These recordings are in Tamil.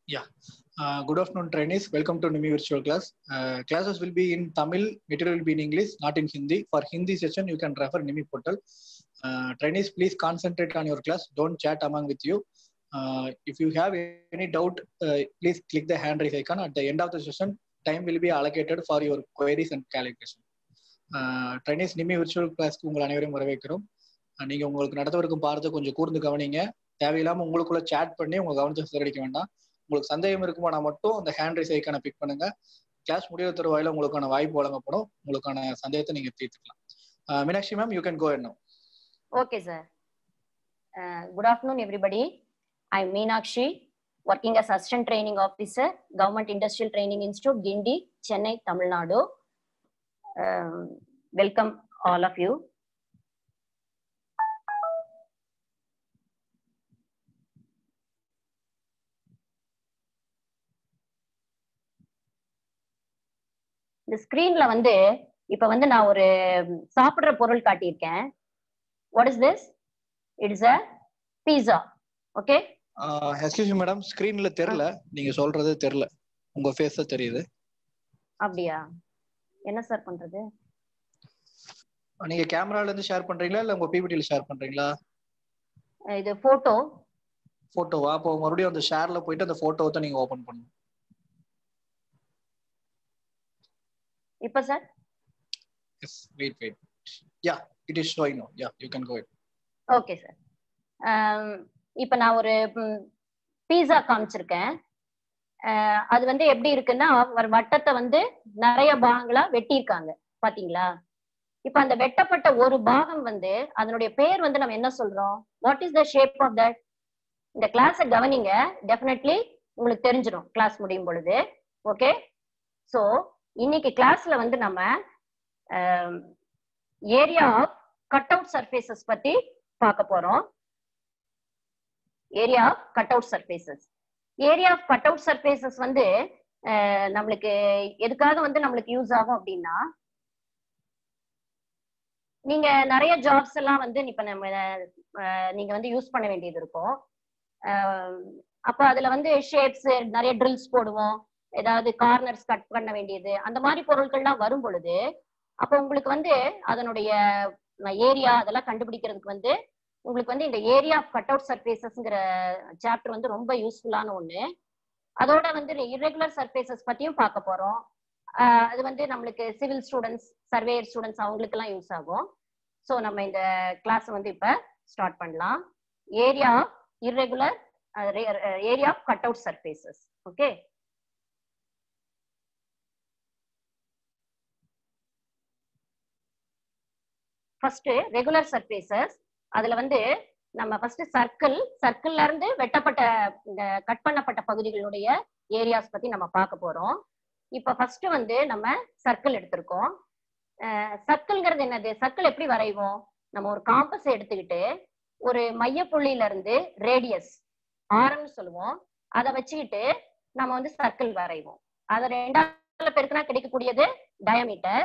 Yeah. Uh, good afternoon, trainees. Welcome to Nimi Virtual Class. Uh, classes will be in Tamil, material will be in English, not in Hindi. For Hindi session, you can refer Nimi portal. Uh, trainees, please concentrate on your class. Don't chat among with you. Uh, if you have any doubt, uh, please click the hand raise icon. At the end of the session, time will be allocated for your queries and calculation. Trainees நிமி விர்ச்சுவல் கிளாஸ்க்கு உங்கள் அனைவரையும் வரவேற்கிறோம் நீங்க உங்களுக்கு நடத்தவிருக்கும் பாடத்தை கொஞ்சம் கூர்ந்து கவனிங்க தேவையில்லாம உங்களுக்குள்ள சேட் பண்ணி உங்க கவனத்தை சிதறடிக்க வேண்டாம் உங்களுக்கு சந்தேகம் இருக்குமானா மட்டும் அந்த ஹேண்ட் ரைஸ் ஐக்கான பிக் பண்ணுங்க கிளாஸ் முடிவு தருவாயில உங்களுக்கான வாய்ப்பு வழங்கப்படும் உங்களுக்கான சந்தேகத்தை நீங்க தீர்த்துக்கலாம் Meenakshi ma'am you can go என்ன Okay, sir. Uh, good afternoon, everybody. I'm Meenakshi, working as Assistant Training Officer, Government Industrial Training Institute, Gindi, Chennai, Tamil Nadu. Um, welcome, all of you. இந்த ஸ்கிரீன்ல வந்து இப்ப வந்து நான் ஒரு சாப்பிடுற பொருள் காட்டியிருக்கேன் what is this it's a pizza okay excuse madam ஸ்கிரீன்ல தெரியல நீங்க சொல்றது தெரியல உங்க ஃபேஸ் தான் தெரியுது அப்படியா என்ன சார் பண்றது நீங்க கேமரால இருந்து ஷேர் பண்றீங்களா இல்ல உங்க பிபிடில ஷேர் பண்றீங்களா அஹ் இது போட்டோ போட்டோவா அப்போ மறுபடியும் அந்த ஷேர்ல போயிட்டு அந்த போட்டோவை தான் நீங்க ஓபன் பண்ணணும் இப்ப sir yes wait wait yeah it is showing no yeah you can go it okay sir இப்ப நான் ஒரு பீஸா காமிச்சிருக்கேன் அஹ் அது வந்து எப்படி இருக்குன்னா ஒரு வட்டத்தை வந்து நிறைய பாகங்களா வெட்டியிருக்காங்க பாத்தீங்களா இப்ப அந்த வெட்டப்பட்ட ஒரு பாகம் வந்து அதனுடைய பேர் வந்து நம்ம என்ன சொல்றோம் what is the shape of that இந்த கிளாஸை கவனிங்க டெஃபினெட்லி உங்களுக்கு தெரிஞ்சிடும் கிளாஸ் முடியும் பொழுது ஓகே ஸோ இன்னைக்கு கிளாஸ்ல வந்து நம்ம area of cut out surfaces பத்தி பார்க்க போறோம் area of cut out surfaces area of cut out surfaces வந்து அஹ், நம்மளுக்கு எதுக்காக வந்து நம்மளுக்கு யூஸ் ஆகும் அப்படின்னா நீங்க நிறைய ஜாப்ஸ் எல்லாம் வந்து இப்ப நம்ம அஹ், நீங்க வந்து யூஸ் பண்ண வேண்டியது இருக்கும் அஹ், அப்ப அதுல வந்து ஷேப்ஸ் நிறைய ட்ரில்ஸ் போடுவோம் ஏதாவது கார்னர்ஸ் கட் பண்ண வேண்டியது அந்த மாதிரி பொருட்கள்லாம் வரும் பொழுது அப்ப உங்களுக்கு வந்து அதனுடைய ஏரியா அதெல்லாம் கண்டுபிடிக்கிறதுக்கு வந்து உங்களுக்கு வந்து இந்த ஏரியா ஆஃப் கட் அவுட் சர்ஃபேசஸ்ங்கிற சாப்டர் வந்து ரொம்ப யூஸ்ஃபுல்லான ஒண்ணு அதோட வந்து இரெகுலர் சர்ஃபேசஸ் பத்தியும் பார்க்க போறோம் ஆஹ் அது வந்து நம்மளுக்கு சிவில் ஸ்டூடெண்ட்ஸ் சர்வேயர் ஸ்டூடெண்ட்ஸ் அவங்களுக்கெல்லாம் யூஸ் ஆகும் ஸோ நம்ம இந்த கிளாஸ் வந்து இப்ப ஸ்டார்ட் பண்ணலாம் area irregular area of cut out surfaces okay first regular surfaces அதுல வந்து நம்ம ஃபர்ஸ்ட் சர்க்கிள் சர்க்கிள்ல இருந்து வெட்டப்பட்ட இந்த கட் பண்ணப்பட்ட பகுதிகளுடைய ஏரியாஸ் பத்தி நம்ம பார்க்க போறோம் இப்ப ஃபர்ஸ்ட் வந்து நம்ம சர்க்கிள் எடுத்திருக்கோம் சர்க்கிள்ங்கிறது என்னது சர்க்கிள் எப்படி வரைவோம் நம்ம ஒரு காம்பஸ் எடுத்துக்கிட்டு ஒரு மையப்புள்ளியில இருந்து ரேடியஸ் ஆரம்னு சொல்லுவோம் அதை வச்சுக்கிட்டு நம்ம வந்து சர்க்கிள் வரைவோம் அதை ரெண்டாவது பெருக்குனா கிடைக்கக்கூடியது டயமீட்டர்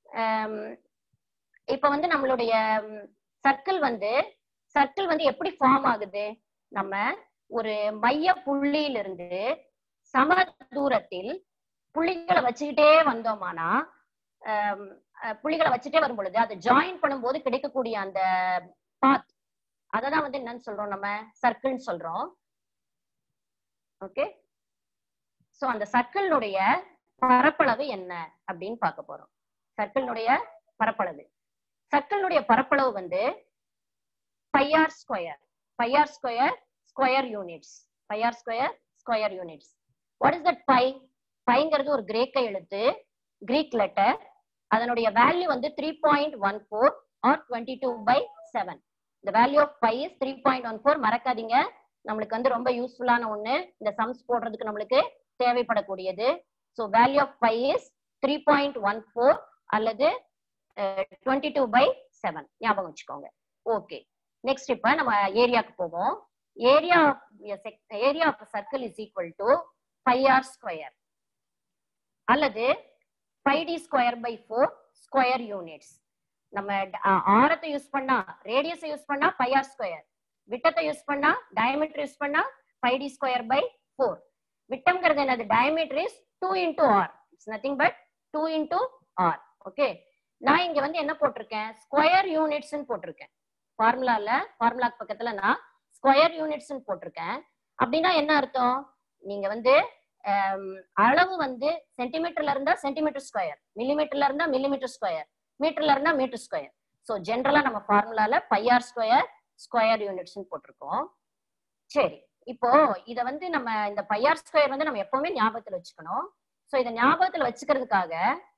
இப்ப வந்து நம்மளுடைய சர்க்கிள் வந்து சர்க்கிள் வந்து எப்படி ஃபார்ம் ஆகுது நம்ம ஒரு மைய புள்ளியிலிருந்து சம தூரத்தில் புள்ளிகளை வச்சுக்கிட்டே வந்தோமானா ஆம், அஹ், புள்ளிகளை வச்சுட்டே வரும் பொழுது அதை ஜாயின் பண்ணும்போது கிடைக்கக்கூடிய அந்த பாத் அததான் வந்து என்னன்னு சொல்றோம் நம்ம சர்க்கிள்னு சொல்றோம் ஓகே சோ அந்த சர்க்கிளுடைய பரப்பளவு என்ன அப்படின்னு பார்க்க போறோம் சர்க்கிளுடைய பரப்பளவு சர்க்கிளுடைய பரப்பளவு வந்து pi R square pi R square square units pi R square square units what is that pi பைங்கிறது ஒரு கிரேக்க எழுத்து கிரீக் லெட்டர் அதனுடைய வேல்யூ வந்து three point one four or twenty two by seven இந்த value of pi is three point one four மறக்காதீங்க நம்மளுக்கு வந்து ரொம்ப யூஸ்ஃபுல்லான ஒண்ணு இந்த சம்ஸ் போடுறதுக்கு நம்மளுக்கு தேவைப்படக்கூடியது so value of pi is three point one four அல்லது டுவெண்ட்டி டூ பை செவன் ஞாபகம் வச்சுக்கோங்க ஓகே நெக்ஸ்ட் இப்ப நம்ம ஏரியாக்கு போவோம் area area of circle is equal to five R square அல்லது five D square by four square units நம்ம ட- ஆ- ஆரத்தை யூஸ் பண்ணா ரேடியஸை யூஸ் பண்ணா பையார் ஸ்கொயர் விட்டத்தை யூஸ் பண்ணா டயமீட்டர் யூஸ் பண்ணா five D square by four விட்டம்ங்கிறது என்னது diameter is two into R it's nothing but two into R okay நான் இங்க வந்து என்ன போட்டிருக்கேன் ஸ்கொயர் யூனிட்ஸ் போட்டிருக்கேன் ஃபார்முலால ஃபார்முலா பக்கத்துல நான் ஸ்கொயர் யூனிட்ஸ் போட்டிருக்கேன் அப்படின்னா என்ன அர்த்தம் நீங்க வந்து ஆம், அளவு வந்து சென்டிமீட்டர்ல இருந்தா சென்டிமீட்டர் ஸ்கொயர் மில்லிமீட்டர்ல இருந்தா மில்லிமீட்டர் ஸ்கொயர் மீட்டர்ல இருந்தா மீட்டர் ஸ்கொயர் ஸோ ஜென்ரலா நம்ம ஃபார்முலால பையார் ஸ்கொயர் ஸ்கொயர் யூனிட்ஸ் போட்டிருக்கோம் சரி இப்போ இத வந்து நம்ம இந்த பையார் ஸ்கொயர் வந்து நம்ம எப்பவுமே ஞாபகத்துல வச்சுக்கணும் ஸோ இதை ஞாபகத்துல வச்சுக்கிறதுக்காக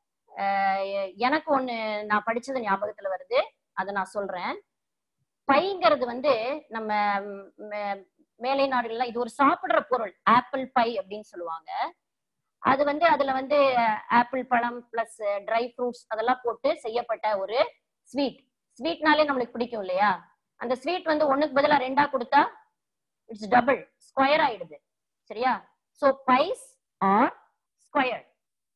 ஆஹ் எ- எனக்கு ஒண்ணு நான் படிச்சது ஞாபகத்துல வருது அதை நான் சொல்றேன் பைங்கிறது வந்து நம்ம ம், மே- மேலை நாடுகள்ல இது ஒரு சாப்பிடுற பொருள் ஆப்பிள் பை அப்படின்னு சொல்லுவாங்க அது வந்து அதுல வந்து ஆப்பிள் பழம் பிளஸ் ட்ரை ஃப்ரூட்ஸ் அதெல்லாம் போட்டு செய்யப்பட்ட ஒரு ஸ்வீட் ஸ்வீட்னாலே நம்மளுக்கு பிடிக்கும் இல்லையா அந்த ஸ்வீட் வந்து ஒண்ணுக்கு பதிலா ரெண்டா கொடுத்தா இட்ஸ் டபுள் ஸ்கொயர் ஆயிடுது சரியா so pi's R square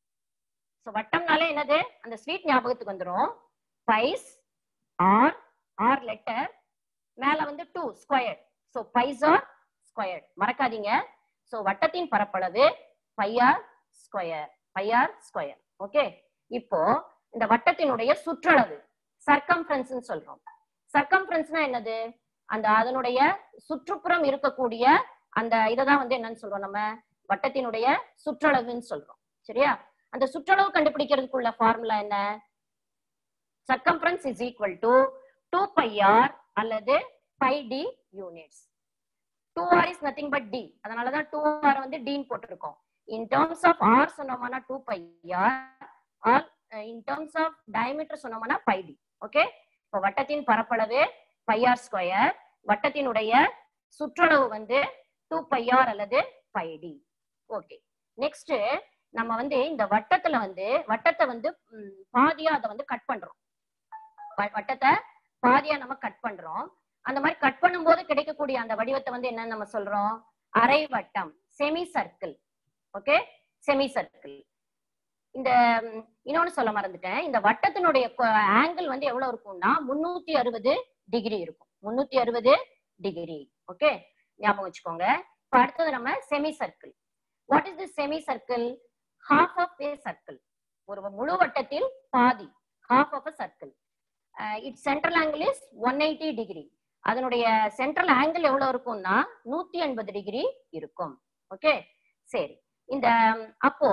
so வட்டம்னாலே என்னது அந்த ஸ்வீட் ஞாபகத்துக்கு வந்துரும் பைஸ் ஆர் ஆர் லெட்டர் மேல வந்து two square so pi's R square மறக்காதீங்க சோ வட்டத்தின் பரப்பளவு pi r square pi R square okay இப்போ இந்த வட்டத்தினுடைய சுற்றளவு சர்க்கம்ஃபரன்ஸ் சொல்றோம் சர்க்கம்ஃபரன்ஸ்னா என்னது அந்த அதனுடைய சுற்றுப்புறம் இருக்கக்கூடிய அந்த இததான் வந்து என்னன்னு சொல்றோம் நம்ம வட்டத்தினுடைய சுற்றளவுன்னு சொல்றோம் சரியா அந்த சுற்றளவு கண்டுபிடிக்கிறதுக்குள்ள ஃபார்முலா என்ன circumference is equal to two pi R அல்லது pi D units two R is nothing but D அதனாலதான் டூ ஆர் வந்து டின்னு போட்டிருக்கோம் இன் டேர்ம்ஸ் ஆஃப் ஆர் சொன்னோம்னா two pi R R in terms of diameter சொன்னோம்னா பை டி ஓகே இப்போ வட்டத்தின் பரப்பளவு பை ஆர் ஸ்கொயர் வட்டத்தினுடைய சுற்றளவு வந்து டூ பை ஆர் அல்லது பை டி ஓகே நெக்ஸ்ட் நம்ம வந்து இந்த வட்டத்துல வந்து வட்டத்தை வந்து ம், பாதியா அதை வந்து கட் பண்றோம் வ- வட்டத்தை பாதியா நம்ம கட் பண்றோம் அந்த மாதிரி கட் பண்ணும்போது கிடைக்கக்கூடிய அந்த வடிவத்தை வந்து என்னன்னு நம்ம சொல்றோம் அரை வட்டம் semi circle okay semi circle இந்த ம், இன்னொன்னு சொல்ல மறந்துட்டேன் இந்த வட்டத்தினுடைய ஆங்கிள் வந்து எவ்வளவு இருக்கும்னா முன்னூத்தி அறுபது டிகிரி இருக்கும் முன்னூத்தி அறுபது டிகிரி ஓகே ஞாபகம் வச்சுக்கோங்க இப்ப அடுத்தது நம்ம semi circle what is the semi circle half of a circle ஒரு முழு வட்டத்தில் பாதி half of a circle it central angle is one eighty degree அதனுடைய சென்ட்ரல் ஆங்கிள் எவ்வளவு இருக்கும்னா நூத்தி எண்பது டிகிரி இருக்கும் ஓகே சரி இந்த ம், அப்போ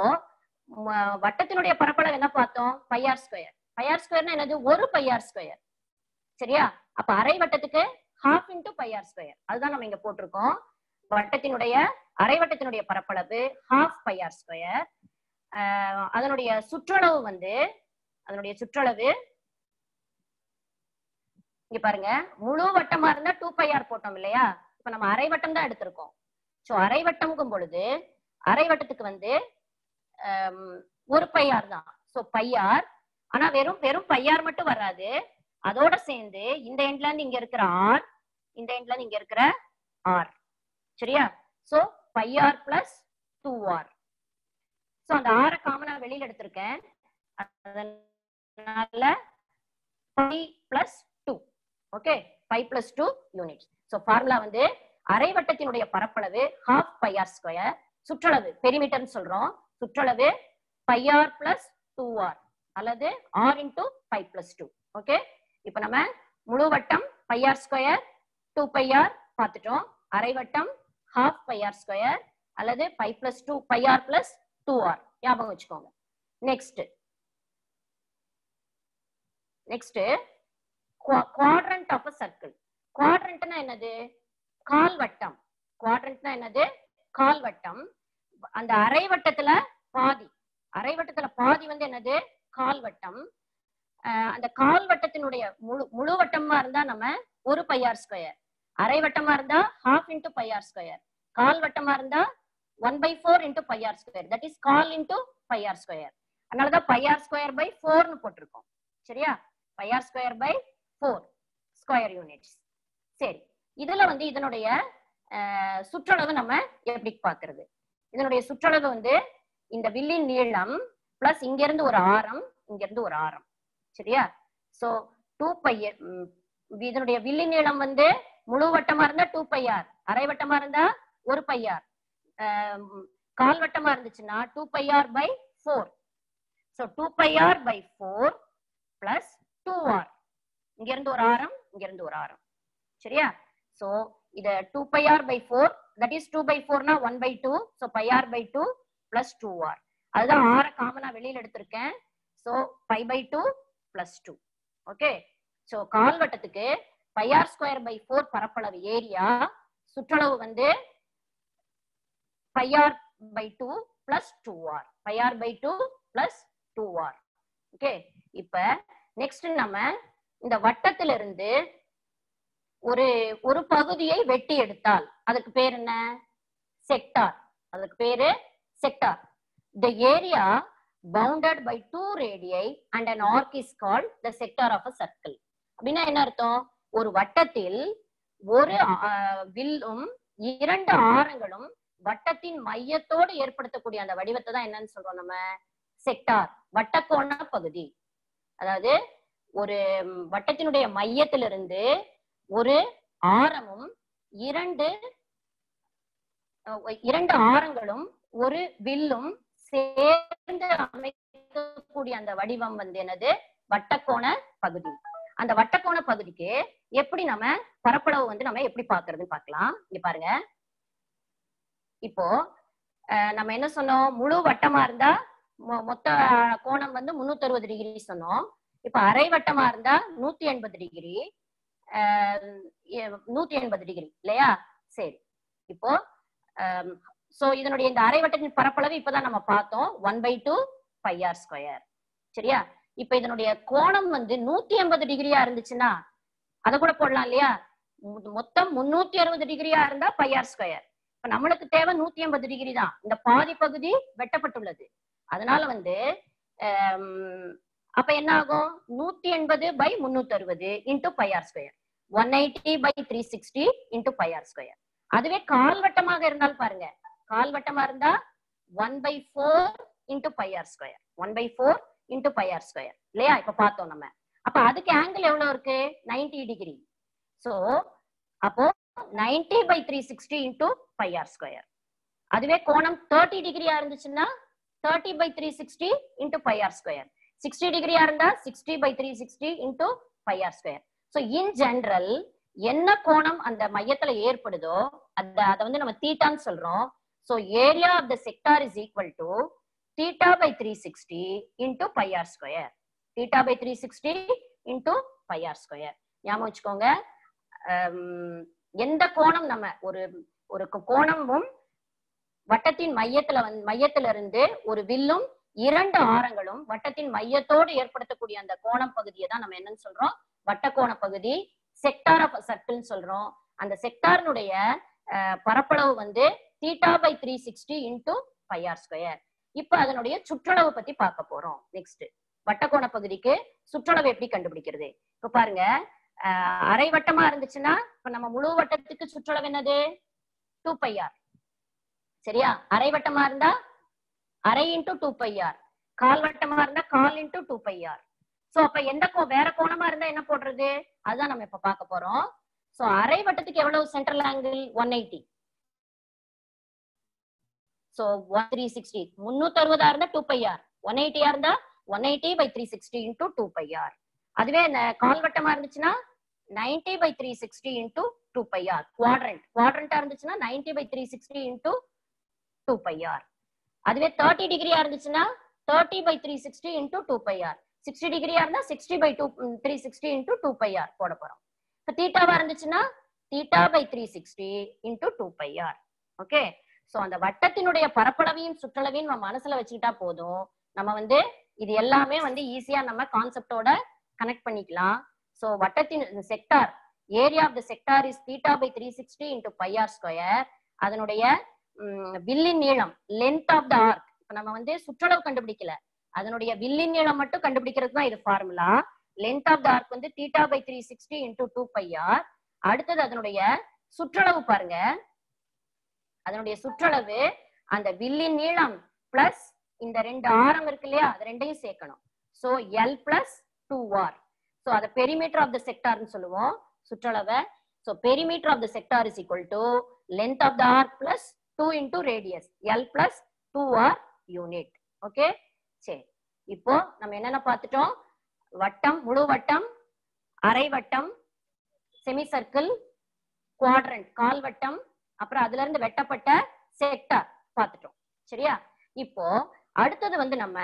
ம- வட்டத்தினுடைய பரப்பளவு என்ன பார்த்தோம் பையார் ஸ்கொயர் பையார் ஸ்கொயர்னா என்னது ஒரு பையார் ஸ்கொயர் சரியா அப்ப அரை வட்டத்துக்கு ஹாஃப் இன்டு பையார் ஸ்கொயர் அதுதான் நம்ம இங்க போட்டிருக்கோம் வட்டத்தினுடைய அரை வட்டத்தினுடைய பரப்பளவு ஹாஃப் பையார் ஸ்கொயர் அதனுடைய சுற்றளவு வந்து அதனுடைய சுற்றளவு இங்க பாருங்க முழு வட்டமா இருந்தா டூ பையார் போட்டோம் இல்லையா இப்ப நம்ம அரை வட்டம் தான் எடுத்திருக்கோம் சோ அரை வட்டம்ங்கும் பொழுது அரை வட்டத்துக்கு வந்து ஆம், ஒரு பையார் தான் சோ பையார் ஆனா வெறும் வெறும் பையார் மட்டும் வராது அதோட சேர்ந்து இந்த எண்ட்ல இருந்து இங்க இருக்கிற ஆர் இந்த எண்ட்ல இருந்து இங்க இருக்கிற ஆர் சரியா so pi R plus two R so அந்த ஆரை காமனா வெளியில எடுத்திருக்கேன் அதனால pi plus two okay pi plus two units so formula வந்து அரை வட்டத்தினுடைய பரப்பளவு ஹாஃப் பையார் ஸ்கொயர் சுற்றளவு பெரிமீட்டர்னு சொல்றோம் சுற்றளவு பையார் பிளஸ் டூ ஆர் அல்லது R into pi plus two okay இப்போ நம்ம முழு வட்டம் பையார் ஸ்கொயர் டூ பையார் பார்த்துட்டோம் அரை வட்டம் ஹாஃப் பையார் ஸ்கொயர் அல்லது pi plus two pi R plus two R ஞாபகம் வச்சுக்கோங்க next next quadrant of a circle குவாட்ரண்ட்னா என்னது கால் வட்டம் குவாட்ரண்ட்னா என்னது கால் வட்டம் அந்த அரை வட்டத்துல பாதி அரை வட்டத்துல பாதி வந்து என்னது கால் வட்டம் அஹ் அந்த கால் வட்டத்தினுடைய முழு முழு வட்டமா இருந்தா நம்ம ஒரு பையார் ஸ்கொயர் அரை வட்டமா இருந்தா ஹாஃப் இன்டு பையார் ஸ்கொயர் கால் வட்டமா இருந்தா one by four into pi R square that is கால் இன்டு பையார் ஸ்கொயர் அதனாலதான் பையார் ஸ்கொயர் பை ஃபோர்னு போட்டிருக்கோம் சரியா pi R square by four square units சரி இதுல வந்து இதனுடைய அஹ், சுற்றளவு நம்ம எப்படி பார்க்கிறது இதனுடைய சுற்றளவு வந்து இந்த வில்லின் நீளம் பிளஸ் இங்க இருந்து ஒரு ஆரம் இங்க இருந்து ஒரு ஆரம் சரியா சோ டூ பைய ம், இதனுடைய வில்லின் நீளம் வந்து முழு வட்டமா இருந்தா டூ பையார் அரை வட்டமா இருந்தா ஒரு பையார் கால்வட்டமா இருந்துச்சுன்னா two pi R by four so two pi R by four plus two R இங்க இருந்து ஒரு ஆரம் இங்க இருந்து ஒரு ஆரம் சரியா சோ இத two pi R by four that is two by ஃபோர்னா one by two so pi R by two plus two R அதுதான் ஆற காமனா வெளியில எடுத்திருக்கேன் so pi by two plus two okay so கால்வட்டத்துக்கு pi R square by four பரப்பளவு ஏரியா சுற்றளவு வந்து pi R by two plus two R pi R by two plus two R okay இப்ப நெக்ஸ்ட் நம்ம இந்த வட்டத்திலிருந்து ஒரு ஒரு பகுதியை வெட்டி எடுத்தால் அதுக்கு பேர் என்ன செக்டார் அதுக்கு பேரு sector the area bounded by two radii and an arc is called the sector of a circle அப்படின்னா என்ன அர்த்தம் ஒரு வட்டத்தில் ஒரு ஆஹ், வில்லும் இரண்டு ஆரங்களும் வட்டத்தின் மையத்தோடு ஏற்படுத்தக்கூடிய அந்த வடிவத்தை தான் என்னன்னு சொல்றோம் நம்ம செக்டார் வட்டக்கோண பகுதி அதாவது ஒரு ம், வட்டத்தினுடைய மையத்திலிருந்து ஒரு ஆரமும் இரண்டு அஹ், இரண்டு ஆரங்களும் ஒரு வில்லும் சேர்ந்து அமைக்கக்கூடிய அந்த வடிவம் வந்து என்னது வட்டக்கோண பகுதி அந்த வட்டக்கோண பகுதிக்கு எப்படி நம்ம பரப்பளவு வந்து நம்ம எப்படி பாக்குறதுன்னு பார்க்கலாம் இங்க பாருங்க இப்போ அஹ், நம்ம என்ன சொன்னோம் முழு வட்டமா இருந்தா மொ- மொத்த கோணம் வந்து முன்னூத்தி அறுபது டிகிரி சொன்னோம் இப்ப அரை வட்டமா இருந்தா நூத்தி எண்பது டிகிரி நூத்தி எண்பது டிகிரி இல்லையா சரி இப்போ சோ இதனுடைய இந்த அரை வட்டத்தின் பரப்பளவு இப்பதான் நம்ம பார்த்தோம் one by two pi R square சரியா இப்ப இதனுடைய கோணம் வந்து நூத்தி எண்பது டிகிரியா இருந்துச்சுன்னா அதை கூட போடலாம் இல்லையா மொ- மொத்தம் முன்னூத்தி அறுபது டிகிரியா இருந்தா பை ஆர் ஸ்கொயர் இப்ப நம்மளுக்கு தேவை நூத்தி எண்பது டிகிரி தான் இந்த பாதி பகுதி வெட்டப்பட்டுள்ளது அதனால வந்து ஆம், அப்ப என்ன ஆகும் நூத்தி எண்பது பை முன்னூத்தி அறுபது into pi R square one eighty by three sixty into pi R square அதுவே கால்வட்டமாக இருந்தால் பாருங்க கால்வட்டமா இருந்தா one by four into pi R square one by four into pi R square இல்லையா இப்ப பார்த்தோம் நம்ம அப்ப அதுக்கு ஆங்கிள் எவ்வளவு இருக்கு 90 டிகிரி சோ அப்போ 90 by three sixty into pi R square அதுவே கோணம் தேர்ட்டி டிகிரியா இருந்துச்சுன்னா thirty by three sixty into pi R square sixty டிகிரியா இருந்தா sixty by three sixty into pi R square so in general என்ன கோணம் அந்த மையத்துல ஏற்படுதோ அந்த அதை வந்து நம்ம தீட்டான்னு சொல்றோம் so area of the sector is equal to theta by three sixty into pi R square theta by three sixty into pi R square ஞாபகம் வச்சுக்கோங்க ஹம், எந்த கோணம் நம்ம ஒரு ஒரு கோ- கோணமும் வட்டத்தின் மையத்துல வந்து மையத்துல இருந்து ஒரு வில்லும் இரண்டு ஆரங்களும் வட்டத்தின் மையத்தோடு ஏற்படுத்தக்கூடிய அந்த கோணம் பகுதியை தான் நம்ம என்னன்னு சொல்றோம் வட்டக்கோண பகுதி செக்டார் ஆஃப் சர்க்கிள் சொல்றோம் அந்த செக்டார்னுடைய பரப்பளவு வந்து theta by three sixty into pi R square இப்ப அதனுடைய சுற்றளவு பத்தி பார்க்க போறோம் நெக்ஸ்ட் வட்டக்கோண பகுதிக்கு சுற்றளவு எப்படி கண்டுபிடிக்கிறது இப்ப பாருங்க அஹ், அரை வட்டமா இருந்துச்சுன்னா இப்ப நம்ம முழு வட்டத்துக்கு சுற்றளவு என்னது டூ பை ஆர் சரியா அரை வட்டமா இருந்தா அரை இன்டூ டூ பை ஆர் கால் வட்டமா இருந்தா கால் into two pi R so அப்ப எந்த கோ வேற கோணமா இருந்தா என்ன போடுறது அதுதான் நம்ம இப்ப பார்க்க போறோம் சோ அரை வட்டத்துக்கு எவ்வளவு central angle one eighty so one three sixty முன்னூத்தி அறுபதா இருந்தா டூ பை ஆர் ஒன் எயிட்டியா இருந்தா one eighty by three sixty into two pi R அதுவே இந்த கால் வட்டமா இருந்துச்சுன்னா ninety by three sixty into two pi R quadrant குவாட்ரண்டா இருந்துச்சுன்னா ninety by three sixty into two pi R அதுவே தேர்ட்டி டிகிரியா இருந்துச்சுன்னா thirty by three sixty into two pi R sixty டிகிரியா இருந்தா sixty by two three sixty into two pi R போட போறோம் இப்போ தீட்டாவா இருந்துச்சுன்னா theta by three sixty into two pi R okay so அந்த வட்டத்தினுடைய பரப்பளவையும் சுற்றளவையும் நம்ம மனசுல வச்சுக்கிட்டா போதும் நம்ம வந்து இது எல்லாமே வந்து ஈஸியா நம்ம கான்செப்டோட கனெக்ட் பண்ணிக்கலாம் சோ வட்டத்தின் sector area of the sector is theta by three sixty into pi R square அதனுடைய ம், வில்லின் நீளம் லென்த் ஆஃப் த ஆர்க் இப்ப நம்ம வந்து சுற்றளவு கண்டுபிடிக்கல அதனுடைய வில்லின் நீளம் மட்டும் கண்டுபிடிக்கிறது தான் இது formula length of the arc வந்து theta by three sixty into two pi R அடுத்தது அதனுடைய சுற்றளவு பாருங்க அதனுடைய சுற்றளவு அந்த வில்லின் நீளம் பிளஸ் இந்த ரெண்டு ஆரம் இருக்கு இல்லையா அது ரெண்டையும் சேர்க்கணும் so L plus two R so அத பெரிமீட்டர் ஆஃப் த செக்டார்னு சொல்லுவோம் சுற்றளவை so perimeter of the sector is equal to length of the arc plus two into radius L plus two R unit okay சரி இப்போ நம்ம என்னென்ன பார்த்துட்டோம் வட்டம் முழு வட்டம் அரை வட்டம் செமி சர்க்கிள் குவாட்ரண்ட் கால் வட்டம் அப்புறம் அதுல இருந்து வெட்டப்பட்ட செக்டார் பார்த்துட்டோம் சரியா இப்போ அடுத்தது வந்து நம்ம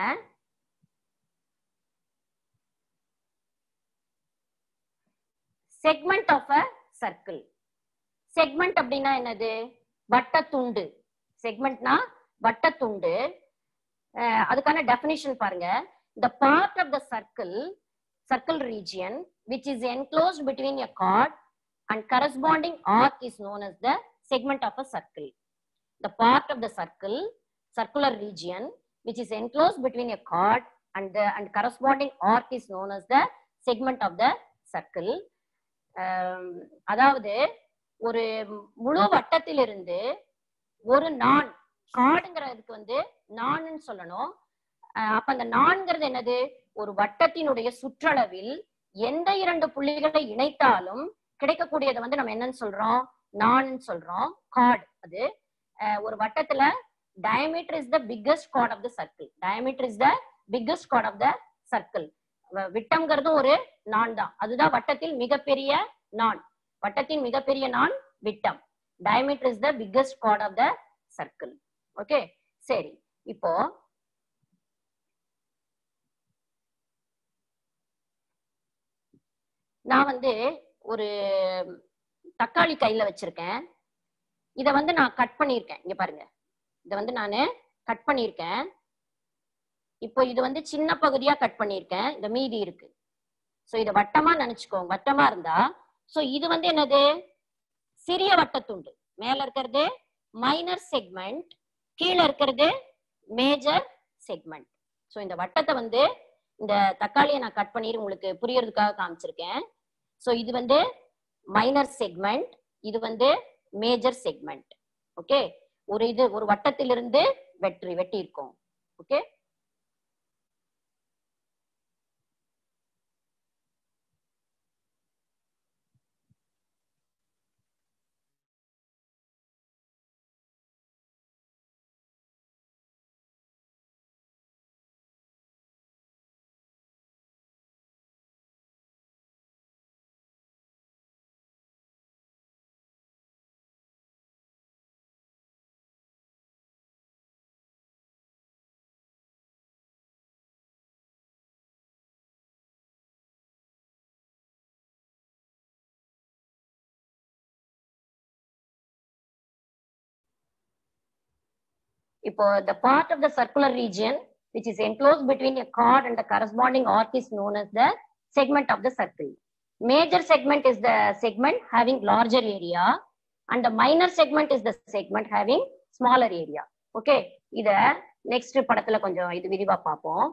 segment of a circle segment அப்படின்னா என்னது வட்டத்துண்டு செக்மெண்ட்னா வட்டத்துண்டு அஹ் அதுக்கான டெபினிஷன் பாருங்க the part of the circle circle region which is enclosed between a chord and corresponding arc is known as the segment of a circle the part of the circle circular region which is enclosed between a chord and the and corresponding arc is known as the segment of the circle ஆம், அதாவது ஒரு முழு வட்டத்திலிருந்து ஒரு நான் காடுங்கிறதுக்கு வந்து நான்னு சொல்லணும் அஹ் அப்ப அந்த நான்கிறது என்னது ஒரு வட்டத்தினுடைய சுற்றளவில் எந்த இரண்டு புள்ளிகளை இணைத்தாலும் கிடைக்கக்கூடியதை வந்து நம்ம என்னன்னு சொல்றோம் நான் சொல்றோம் கார்டு அது அஹ் ஒரு வட்டத்துல diameter is the biggest chord of the circle diameter is the biggest chord of the circle வ- விட்டம்ங்கிறது ஒரு நான் தான் அதுதான் வட்டத்தில் மிகப்பெரிய நான் வட்டத்தின் மிகப்பெரிய நான் விட்டம் diameter is the biggest chord of the circle okay சரி இப்போ நான் வந்து ஒரு தக்காளி கையில வச்சிருக்கேன் இத வந்து நான் கட் பண்ணியிருக்கேன் இங்க பாருங்க இத வந்து நானு கட் பண்ணியிருக்கேன் இப்போ இது வந்து சின்ன பகுதியா கட் பண்ணியிருக்கேன் இந்த மீதி இருக்கு சோ இத வட்டமா நினைச்சுக்கோங்க வட்டமா இருந்தா சோ இது வந்து என்னது சிறிய வட்டத்துண்டு மேல இருக்கிறது மைனர் செக்மெண்ட் கீழே இருக்கிறது மேஜர் செக்மெண்ட் சோ இந்த வட்டத்தை வந்து இந்த தக்காளியை நான் கட் பண்ணி உங்களுக்கு புரியறதுக்காக காமிச்சிருக்கேன் சோ இது வந்து மைனர் செக்மெண்ட் இது வந்து மேஜர் செக்மெண்ட் ஓகே ஒரு இது ஒரு வட்டத்திலிருந்து வெற்றி வெட்டி இருக்கும் ஓகே இப்போ the part of the circular region which is enclosed between a chord and the corresponding arc is known as the segment of the circle. Major segment is the segment having larger area and the minor segment is the segment having smaller area. Okay, இத நெக்ஸ்ட் படத்துல கொஞ்சம் இது விரிவா பார்ப்போம்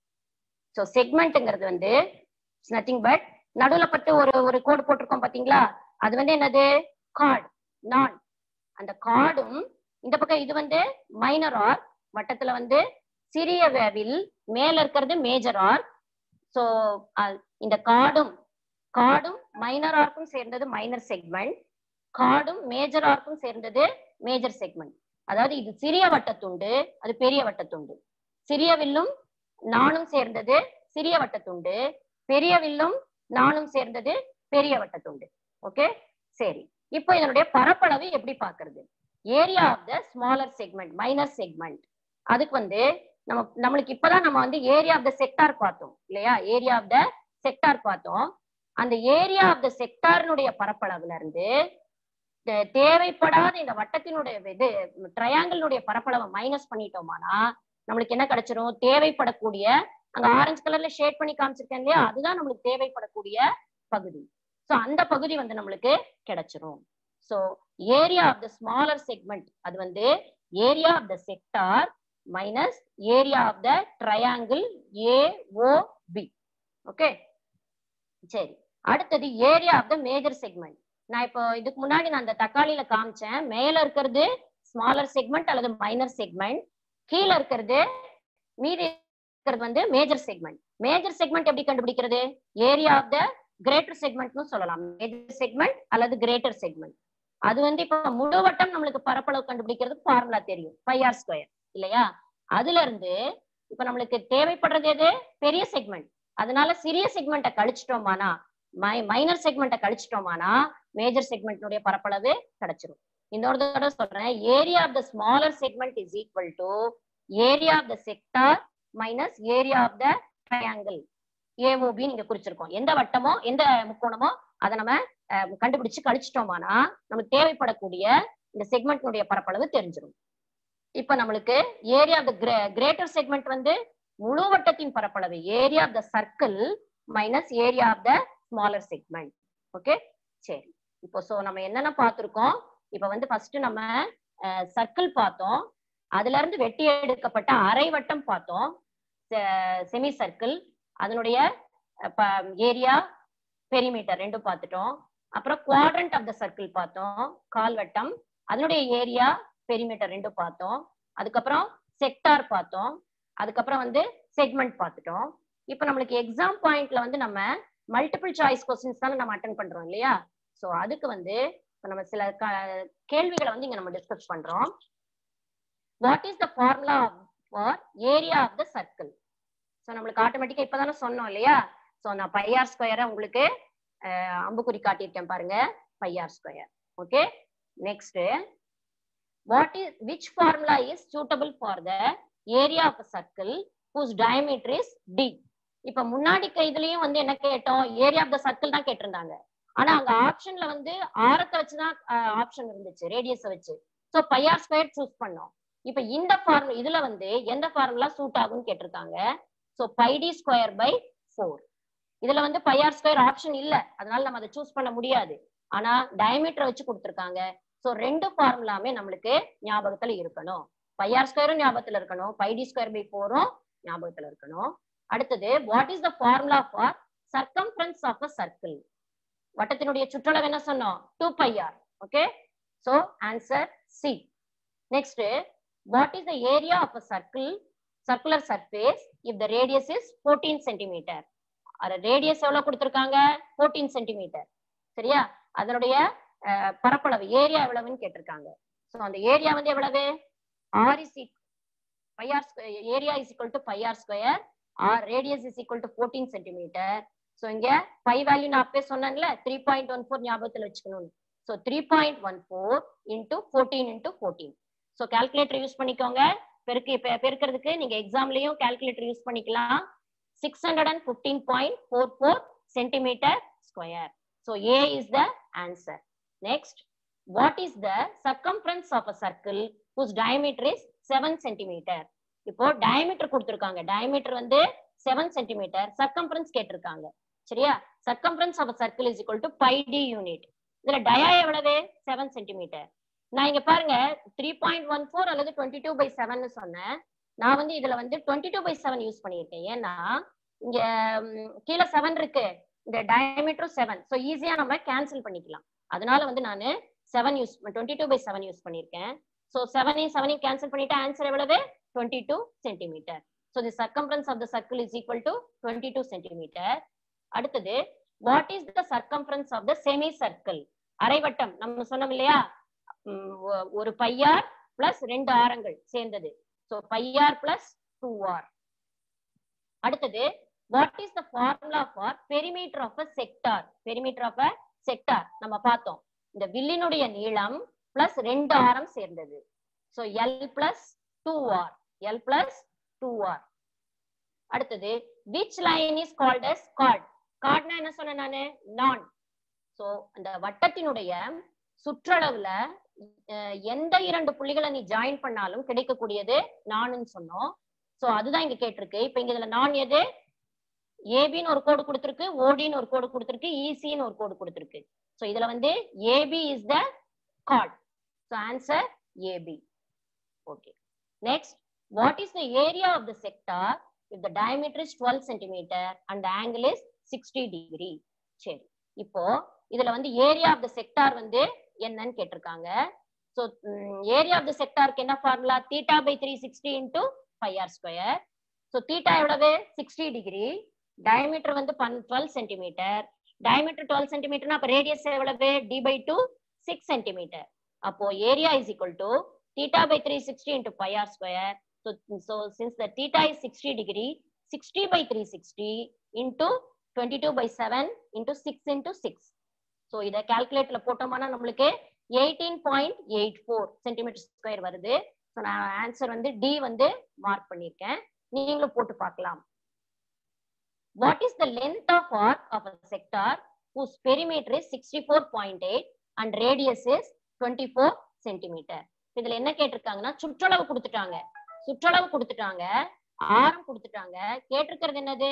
ஸோ செக்மெண்ட்ங்கிறது வந்து நத்திங் பட் நடுவுல பட்டு ஒரு ஒரு கோடு போட்டிருக்கோம் பாத்தீங்களா அது வந்து என்னது கார்டு நான் அந்த கார்டும் இந்த பக்கம் இது வந்து மைனர் ஆர்க் வட்டத்துல வந்து சிறிய வேவில் மேல இருக்கிறது மேஜர் ஆர்க் ஸோ இந்த கார்டும் கார்டும் மைனர் ஆர்க்கும் சேர்ந்தது மைனர் செக்மெண்ட் கார்டும் மேஜர் ஆர்க்கும் சேர்ந்தது மேஜர் செக்மெண்ட் அதாவது இது சிறிய வட்டத்துண்டு அது பெரிய வட்டத்துண்டு சிறிய வில்லும் நானும் சேர்ந்தது சிறிய வட்டத்துண்டு பெரிய வில்லும் நானும் சேர்ந்தது பெரிய வட்டத்துண்டு ஓகே சரி இப்போ இதனுடைய பரப்பளவு எப்படி பாக்குறது area of the smaller segment minor segment அதுக்கு வந்து நம்ம நம்மளுக்கு இப்பதான் நம்ம வந்து ஏரியா ஆஃப் த செக்டார் பார்த்தோம் இல்லையா ஏரியா ஆஃப் த செக்டார் பார்த்தோம் அந்த ஏரியா ஆஃப் த செக்டார்னுடைய பரப்பளவுல இருந்து தே- தேவைப்படாத இந்த வட்டத்தினுடைய இது ட்ரையாங்கிளுடைய பரப்பளவை மைனஸ் பண்ணிட்டோமானா நம்மளுக்கு என்ன கிடைச்சிரும் தேவைப்படக்கூடிய அங்க ஆரஞ்சு கலர்ல ஷேட் பண்ணி காமிச்சிருக்கேன் இல்லையா அதுதான் நம்மளுக்கு தேவைப்படக்கூடிய பகுதி சோ அந்த பகுதி வந்து நம்மளுக்கு கிடைச்சிரும் so area of the smaller segment அது வந்து area of the sector minus area of the triangle A O B okay சரி அடுத்தது area of the major segment நான் இப்போ இதுக்கு முன்னாடி நான் அந்த தக்காளியில காமிச்சேன் மேல இருக்கிறது ஸ்மாலர் செக்மெண்ட் அல்லது மைனர் செக்மெண்ட் கீழே இருக்கிறது மீதி இருக்கிறது வந்து மேஜர் செக்மெண்ட் மேஜர் செக்மெண்ட் எப்படி கண்டுபிடிக்கிறது ஏரியா ஆஃப் த கிரேட்டர் செக்மெண்ட்னு சொல்லலாம் மேஜர் செக்மெண்ட் அல்லது கிரேட்டர் செக்மெண்ட் அது வந்து இப்ப முழுவட்டம் நம்மளுக்கு பரப்பளவு கண்டுபிடிக்கிறதுக்கு ஃபார்முலா தெரியும் பை ஆர் ஸ்கொயர் இல்லையா அதுல இருந்து இப்ப நம்மளுக்கு தேவைப்படுறது எது பெரிய செக்மெண்ட் அதனால சிறிய செக்மெண்ட்டை கழிச்சிட்டோமானா மை மைனர் செக்மெண்ட்டை கழிச்சிட்டோமானா மேஜர் செக்மெண்ட்னுடைய பரப்பளவு கிடைச்சிரும் இன்னொரு தடவை சொல்றேன் area of the smaller segment is equal to area of the sector minus area of the triangle AOB நீங்க குறிச்சிருக்கோம் எந்த வட்டமோ எந்த முக்கோணமோ அதை நம்ம அஹ், கண்டுபிடிச்சு கழிச்சிட்டோமானா நமக்கு தேவைப்படக்கூடிய இந்த செக்மெண்ட்னுடைய பரப்பளவு தெரிஞ்சிடும் இப்ப நம்மளுக்கு area of the greater segment வந்து முழு வட்டத்தின் பரப்பளவு area of the circle minus area of the smaller segment okay சரி இப்போ சோ நம்ம என்னென்ன பார்த்திருக்கோம் இப்ப வந்து ஃபர்ஸ்ட் நம்ம சர்க்கிள் பார்த்தோம் அதுல இருந்து வெட்டி எடுக்கப்பட்ட அரை வட்டம் பார்த்தோம் செமி சர்க்கிள் அதனுடைய ஏரியா பெரிமீட்டர் ரெண்டும் பார்த்துட்டோம் அப்புறம் குவாட்ரண்ட் ஆஃப் த சர்க்கிள் பார்த்தோம் கால்வட்டம் அதனுடைய ஏரியா பெரிமீட்டர் ரெண்டும் பார்த்தோம் அதுக்கப்புறம் செக்டார் பார்த்தோம் அதுக்கப்புறம் வந்து செக்மெண்ட் பார்த்துட்டோம் இப்போ நம்மளுக்கு எக்ஸாம் பாயிண்ட்ல வந்து நம்ம மல்டிபிள் சாய்ஸ் கொஸ்டின்ஸ் தானே நம்ம அட்டன் பண்றோம் இல்லையா சோ அதுக்கு வந்து இப்ப நம்ம சில க- கேள்விகளை வந்து இங்க நம்ம டிஸ்கஸ் பண்றோம் what is the formula for area of the circle so நம்மளுக்கு ஆட்டோமேட்டிக்கா இப்பதானே சொன்னோம் இல்லையா ஸோ நான் பையார் ஸ்கொயரை உங்களுக்கு அஹ், அம்புக்குறி காட்டியிருக்கேன் பாருங்க pi R square okay next what is which formula is suitable for the area of circle whose diameter is d இப்ப முன்னாடி க- இதுலயும் வந்து என்ன கேட்டோம் ஏரியா ஆஃப் த சர்க்கிள் தான் கேட்டிருந்தாங்க ஆனா அங்க ஆப்ஷன்ல வந்து ஆரத்தை வச்சுதான் ஆப்ஷன் இருந்துச்சு ரேடியஸ வச்சு சோ பையார் ஸ்கொயர் சூஸ் பண்ணோம் இப்ப இந்த ஃபார்முலா இதுல வந்து எந்த ஃபார்முலா சூட் ஆகும்னு கேட்டிருக்காங்க so pi d square by four இதுல வந்து பையார் ஸ்கொயர் ஆப்ஷன் இல்ல அதனால நம்ம அதை சூஸ் பண்ண முடியாது ஆனா டயமீட்டர் வச்சு கொடுத்திருக்காங்க சோ ரெண்டு ஃபார்முலாமே நம்மளுக்கு ஞாபகத்துல இருக்கணும் பையார் ஸ்கொயரும் ஞாபகத்துல இருக்கணும் பை டி ஸ்கொயர் பை ஃபோரும் ஞாபகத்துல இருக்கணும் அடுத்தது what is the formula for circumference of a circle வட்டத்தினுடைய சுற்றளவு என்ன சொன்னோம் two pi R okay so answer C next what is the area of a circle circular surface if the radius is fourteen centimetre அது ரேடியஸ் எவ்வளவு கொடுத்திருக்காங்க ஃபோர்டீன் சென்டிமீட்டர் சரியா அதனுடைய அஹ், பரப்பளவு ஏரியா எவ்வளவுன்னு கேட்டிருக்காங்க சோ அந்த ஏரியா வந்து எவ்வளவு are is pi r square area is equal to pi r square or radius is equal to 14 centimeter so இங்க pi value நான் அப்பவே சொன்னேன்ல 3.14 ஞாபகத்துல வச்சுக்கணும் so 3.14 into 14 into 14 so calculator use பண்ணிக்கோங்க பெருக்கு பெ- பெருக்கிறதுக்கு நீங்க எக்ஸாம்லயும் calculator யூஸ் பண்ணிக்கலாம் 615.44 centimeter square so a is the answer next what is the circumference of a circle whose diameter is seven centimetre இப்போ டயமீட்டர் கொடுத்திருக்காங்க டயமீட்டர் வந்து செவன் சென்டிமீட்டர் சர்க்கம்ஃபரன்ஸ் கேட்டிருக்காங்க சரியா circumference of circle is equal to pi d unit இதுல டயா எவ்வளவு செவன் சென்டிமீட்டர் நான் இங்க பாருங்க த்ரீ பாயிண்ட் ஒன் ஃபோர் அல்லது டுவெண்ட்டி டூ பை செவன் சொன்னேன் நான் வந்து இதுல வந்து twenty two by seven use பண்ணியிருக்கேன் ஏன்னா இங்க ம், கீழே செவன் இருக்கு இந்த டயமீட்டரும் செவன் ஸோ ஈஸியா நம்ம கேன்சல் பண்ணிக்கலாம் அதனால வந்து நான் seven use twenty two by seven use பண்ணியிருக்கேன் ஸோ செவனையும் செவனையும் கேன்சல் பண்ணிட்டு ஆன்சர் எவ்வளவு twenty two centimetre so the circumference of the circle is equal to twenty two centimetre அடுத்தது what is the circumference of the semi circle அரைவட்டம் நம்ம சொன்னோம் இல்லையா உம், ஒ- ஒரு பையார் பிளஸ் ரெண்டு ஆரங்கள் சேர்ந்தது so pi r plus two r அடுத்தது what is the formula for perimeter of a sector perimeter of a sector நம்ம பார்த்தோம் இந்த வில்லினுடைய நீளம் பிளஸ் ரெண்டு ஆரம் சேர்ந்தது so l plus two r l plus two r அடுத்தது which line is called as chord கார்ட்னா என்ன சொன்னேன் நானு நான் சோ அந்த வட்டத்தினுடைய சுற்றளவுல அஹ், எந்த இரண்டு புள்ளிகளை நீ ஜாயின் பண்ணாலும் கிடைக்கக்கூடியது நானுன்னு சொன்னோம் சோ அதுதான் இங்க கேட்டிருக்கு இப்ப இங்க இதுல நான் எது ஏபின்னு ஒரு கோடு கொடுத்திருக்கு ஓடின்னு ஒரு கோடு கொடுத்திருக்கு இசின்னு ஒரு கோடு கொடுத்திருக்கு சோ இதுல வந்து AB is the chord So answer AB. Okay. Next, what is the area of the sector if the diameter is 12 centimeter and the angle is 60 degree? சரி இப்போ இதுல வந்து ஏரியா ஆஃப் த செக்டார் வந்து என்னன்னு கேட்டிருக்காங்க ஸோ ஏரியா ஆஃப் த செக்டாருக்கு என்ன formula theta by three sixty into five R square so theta எவ்வளவு சிக்ஸ்டி டிகிரி டயமீட்டர் வந்து பன் டுவெல் சென்டிமீட்டர் டயமீட்டர் டுவெல் சென்டிமீட்டர்னா அப்ப ரேடியஸ் எவ்வளவு d by two six centimetre அப்போ area is equal to theta by 360 into pi r square. So, so since the theta is 60 degree, 60 by 360 into 22 by 7 into 6 into 6. So, இத calculatorல போட்டோம்னா நம்மளுக்கு 18.84 சென்டிமீட்டர் ஸ்கொயர் வருது ஸோ நான் ஆன்சர் வந்து டி வந்து மார்க் பண்ணியிருக்கேன் நீங்களும் போட்டு பார்க்கலாம் what is the length of arc of a sector whose perimeter is 64.8 and radius is 24 centimetre இதுல என்ன கேட்டிருக்காங்கன்னா சுற்றளவு கொடுத்துட்டாங்க சுற்றளவு கொடுத்துட்டாங்க ஆரம் கொடுத்துட்டாங்க கேட்டிருக்கிறது என்னது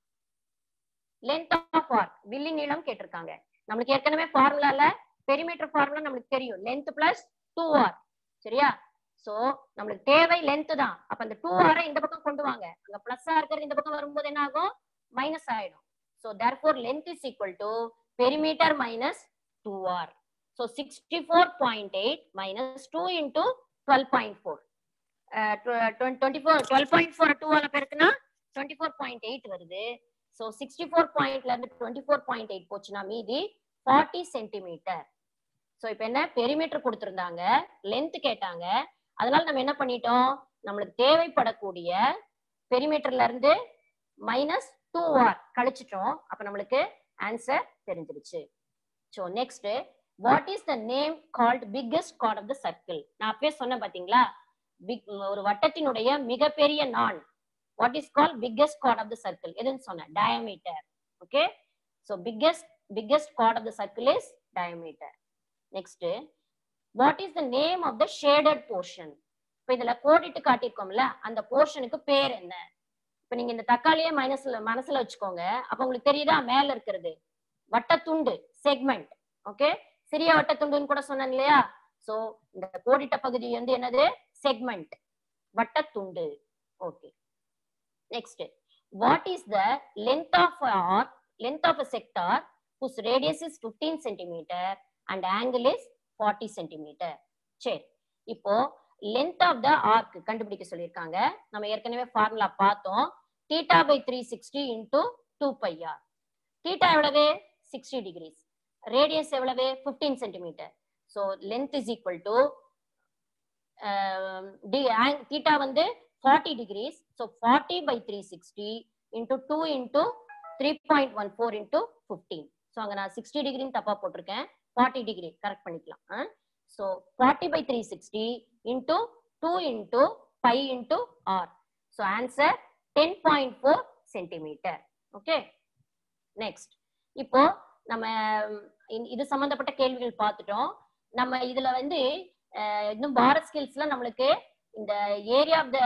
லென்த் ஆஃப் ஆர்க் வில்லி நீளம் கேட்டிருக்காங்க நம்மளுக்கு ஏற்கனவே ஃபார்முலால பெரிமீட்டர் ஃபார்முலா நம்மளுக்கு தெரியும் லென்த் பிளஸ் டூ ஆர் சரியா சோ நம்மளுக்கு தேவை லென்த் தான் அப்ப அந்த டூ ஆரை இந்த பக்கம் கொண்டு வாங்க அங்க பிளஸ்ஸா இருக்கிறது இந்த பக்கம் வரும்போது என்ன ஆகும் மைனஸ் ஆயிடும் so therefore length is equal to perimeter minus 2r so 64.8 minus 2 into 12.4 uh, tw- 24 12.4 2 ஆல பெருக்குனா 24.8 வருது so 64 பாயிண்ட்ல இருந்து 24.8 போச்சுன்னா மீதி 40 சென்டிமீட்டர் சோ இப்போ என்ன பெரிமீட்டர் கொடுத்திருந்தாங்க லென்த் கேட்டாங்க அதனால நம்ம என்ன பண்ணிட்டோம் நம்மளுக்கு தேவைப்படக்கூடிய பெரிமீட்டர்ல இருந்து மைனஸ் டூ ஆர் கழிச்சிட்டோம் அப்ப நம்மளுக்கு ஆன்சர் தெரிஞ்சிருச்சு so next what is the name called biggest chord of the circle நான் அப்பவே சொன்னேன் பாத்தீங்களா பிக் ஒரு வட்டத்தினுடைய மிகப்பெரிய நான் what is call biggest chord of the circle எதுன்னு சொன்னேன் diameter okay so biggest biggest chord of the circle is diameter next what is the name of the shaded portion இப்போ இதுல கோடிட்டு காட்டியிருக்கோம்ல அந்த போர்ஷனுக்கு பேர் என்ன இப்ப நீங்க இந்த தக்காளியே மைனஸ்ல மனசுல வச்சுக்கோங்க அப்ப உங்களுக்கு தெரியுதா மேல இருக்கிறது வட்டத்துண்டு செக்மெண்ட் ஓகே சிறிய வட்டத்துண்டுன்னு கூட சொன்னேன் இல்லையா சோ இந்த கோடிட்ட பகுதி வந்து என்னது செக்மெண்ட் வட்டத்துண்டு okay next what is the length of arc length of a sector whose radius is 15 centimeter and angle is 40 centimeter சரி இப்போ லென்த் ஆஃப் த ஆர்க் கண்டுபிடிக்க சொல்லியிருக்காங்க நம்ம ஏற்கனவே ஃபார்முலா பார்த்தோம் theta by three sixty into two pi r theta எவ்வளவு சிக்ஸ்டி டிகிரிஸ் ரேடியஸ் எவ்வளவு fifteen centimetre so length is equal to theta வந்து forty degrees so forty by three sixty into two into three point one four into fifteen so அங்கே நான் சிக்ஸ்டி டிகிரின்னு தப்பா போட்டிருக்கேன் ஃபார்ட்டி டிகிரி கரெக்ட் பண்ணிக்கலாம் so forty by three sixty into two into five into r so answer ten point four centimetre okay next இப்போ நம்ம இ- இது சம்பந்தப்பட்ட கேள்விகள் பார்த்துட்டோம் நம்ம இதுல வந்து அஹ், இன்னும் பாரத் ஸ்கில்ஸ்ல நம்மளுக்கு இந்த area of the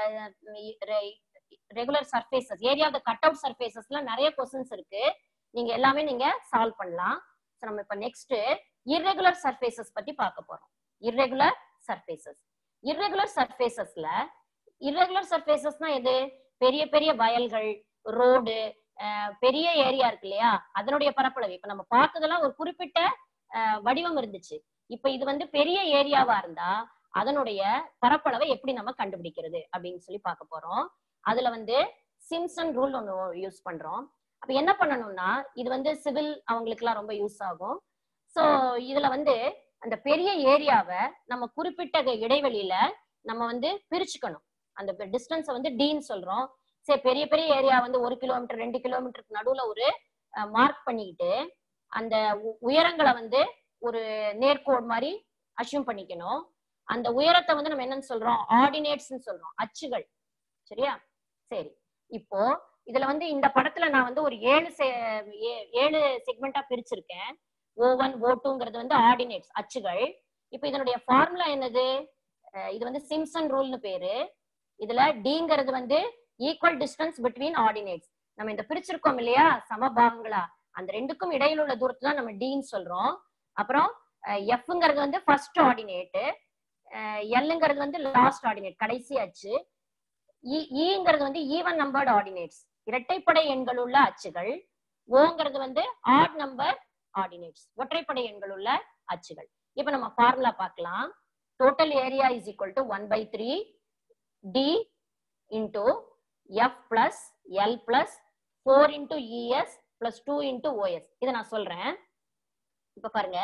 regular surfaces area of the cut out சர்ஃபேசஸ்ல நிறைய கொஸ்டின்ஸ் இருக்கு நீங்க எல்லாமே நீங்க சால்வ் பண்ணலாம் ஸோ நம்ம இப்போ நெக்ஸ்ட் இர்ரெகுலர் சர்ஃபேசஸ் பத்தி பார்க்க போறோம் இர்ரெகுலர் சர்ஃபேசஸ் இர்ரெகுலர் சர்ஃபேசஸ்ல இர்ரெகுலர் சர்ஃபேசஸ்னா எது பெரிய பெரிய வயல்கள் ரோடு பெரிய ஏரியா இருக்கு இல்லையா அதனுடைய பரப்பளவு இப்ப நம்ம பார்த்ததெல்லாம் ஒரு குறிப்பிட்ட அஹ், வடிவம் இருந்துச்சு இப்ப இது வந்து பெரிய ஏரியாவா இருந்தா அதனுடைய பரப்பளவை எப்படி நம்ம கண்டுபிடிக்கிறது அப்படின்னு சொல்லி பார்க்க போறோம் அதுல வந்து சிம்சன் ரூல் ஒன்று யூஸ் பண்றோம் அப்ப என்ன பண்ணணும்னா இது வந்து சிவில் அவங்களுக்கு எல்லாம் ரொம்ப யூஸ் ஆகும் சோ இதுல வந்து அந்த பெரிய ஏரியாவை நம்ம குறிப்பிட்ட இடைவெளியில நம்ம வந்து பிரிச்சுக்கணும் அந்த டிஸ்டன்ஸை வந்து டீன்னு சொல்றோம் சரி பெரிய பெரிய ஏரியா வந்து ஒரு கிலோமீட்டர் ரெண்டு கிலோமீட்டருக்கு நடுவுல ஒரு மார்க் பண்ணிக்கிட்டு அந்த உ- உயரங்களை வந்து ஒரு நேர்கோடு மாதிரி அஷ்யூம் பண்ணிக்கணும் அந்த உயரத்தை வந்து நம்ம என்னன்னு சொல்றோம் ஆர்டினேட்ஸ்னு சொல்றோம் அச்சுகள் சரியா சரி இப்போ இதுல வந்து இந்த படத்துல நான் வந்து ஒரு ஏழு செ- ஏ- ஏழு செக்மெண்டா பிரிச்சிருக்கேன் ஓ ஒன் ஓ டூங்கிறது வந்து ஆர்டினேட்ஸ் அச்சுகள் இப்போ இதனுடைய ஃபார்முலா என்னது அஹ் இது வந்து சிம்சன் ரூல்னு பேரு இதுல டிங்கிறது வந்து ஈக்குவல் டிஸ்டன்ஸ் பிட்வீன் ஆர்டினேட்ஸ் நம்ம இந்த பிரிச்சிருக்கோம் இல்லையா சமபாகங்களா அந்த ரெண்டுக்கும் இடையில உள்ள தூரத்தை தான் நம்ம டின்னு சொல்றோம் அப்புறம் எஃப்ங்கிறது வந்து ஃபர்ஸ்ட் ஆர்டினேட் எல்லுங்கிறது வந்து லாஸ்ட் ஆர்டினேட் கடைசி அச்சு ஈங்கிறது வந்து ஈவன் நம்பர்டு ஆர்டினேட்ஸ் இரட்டைப்படை எண்கள் உள்ள அச்சுகள் ஓங்கிறது வந்து ஆட் நம்பர் ஆர்டினேட்ஸ் ஒற்றைப்படை எண்கள் உள்ள அச்சுகள் இப்ப நம்ம ஃபார்முலா பார்க்கலாம் total area is equal to one by three d into f plus l plus four into ES plus two into OS இதை நான் சொல்றேன் இப்ப பாருங்க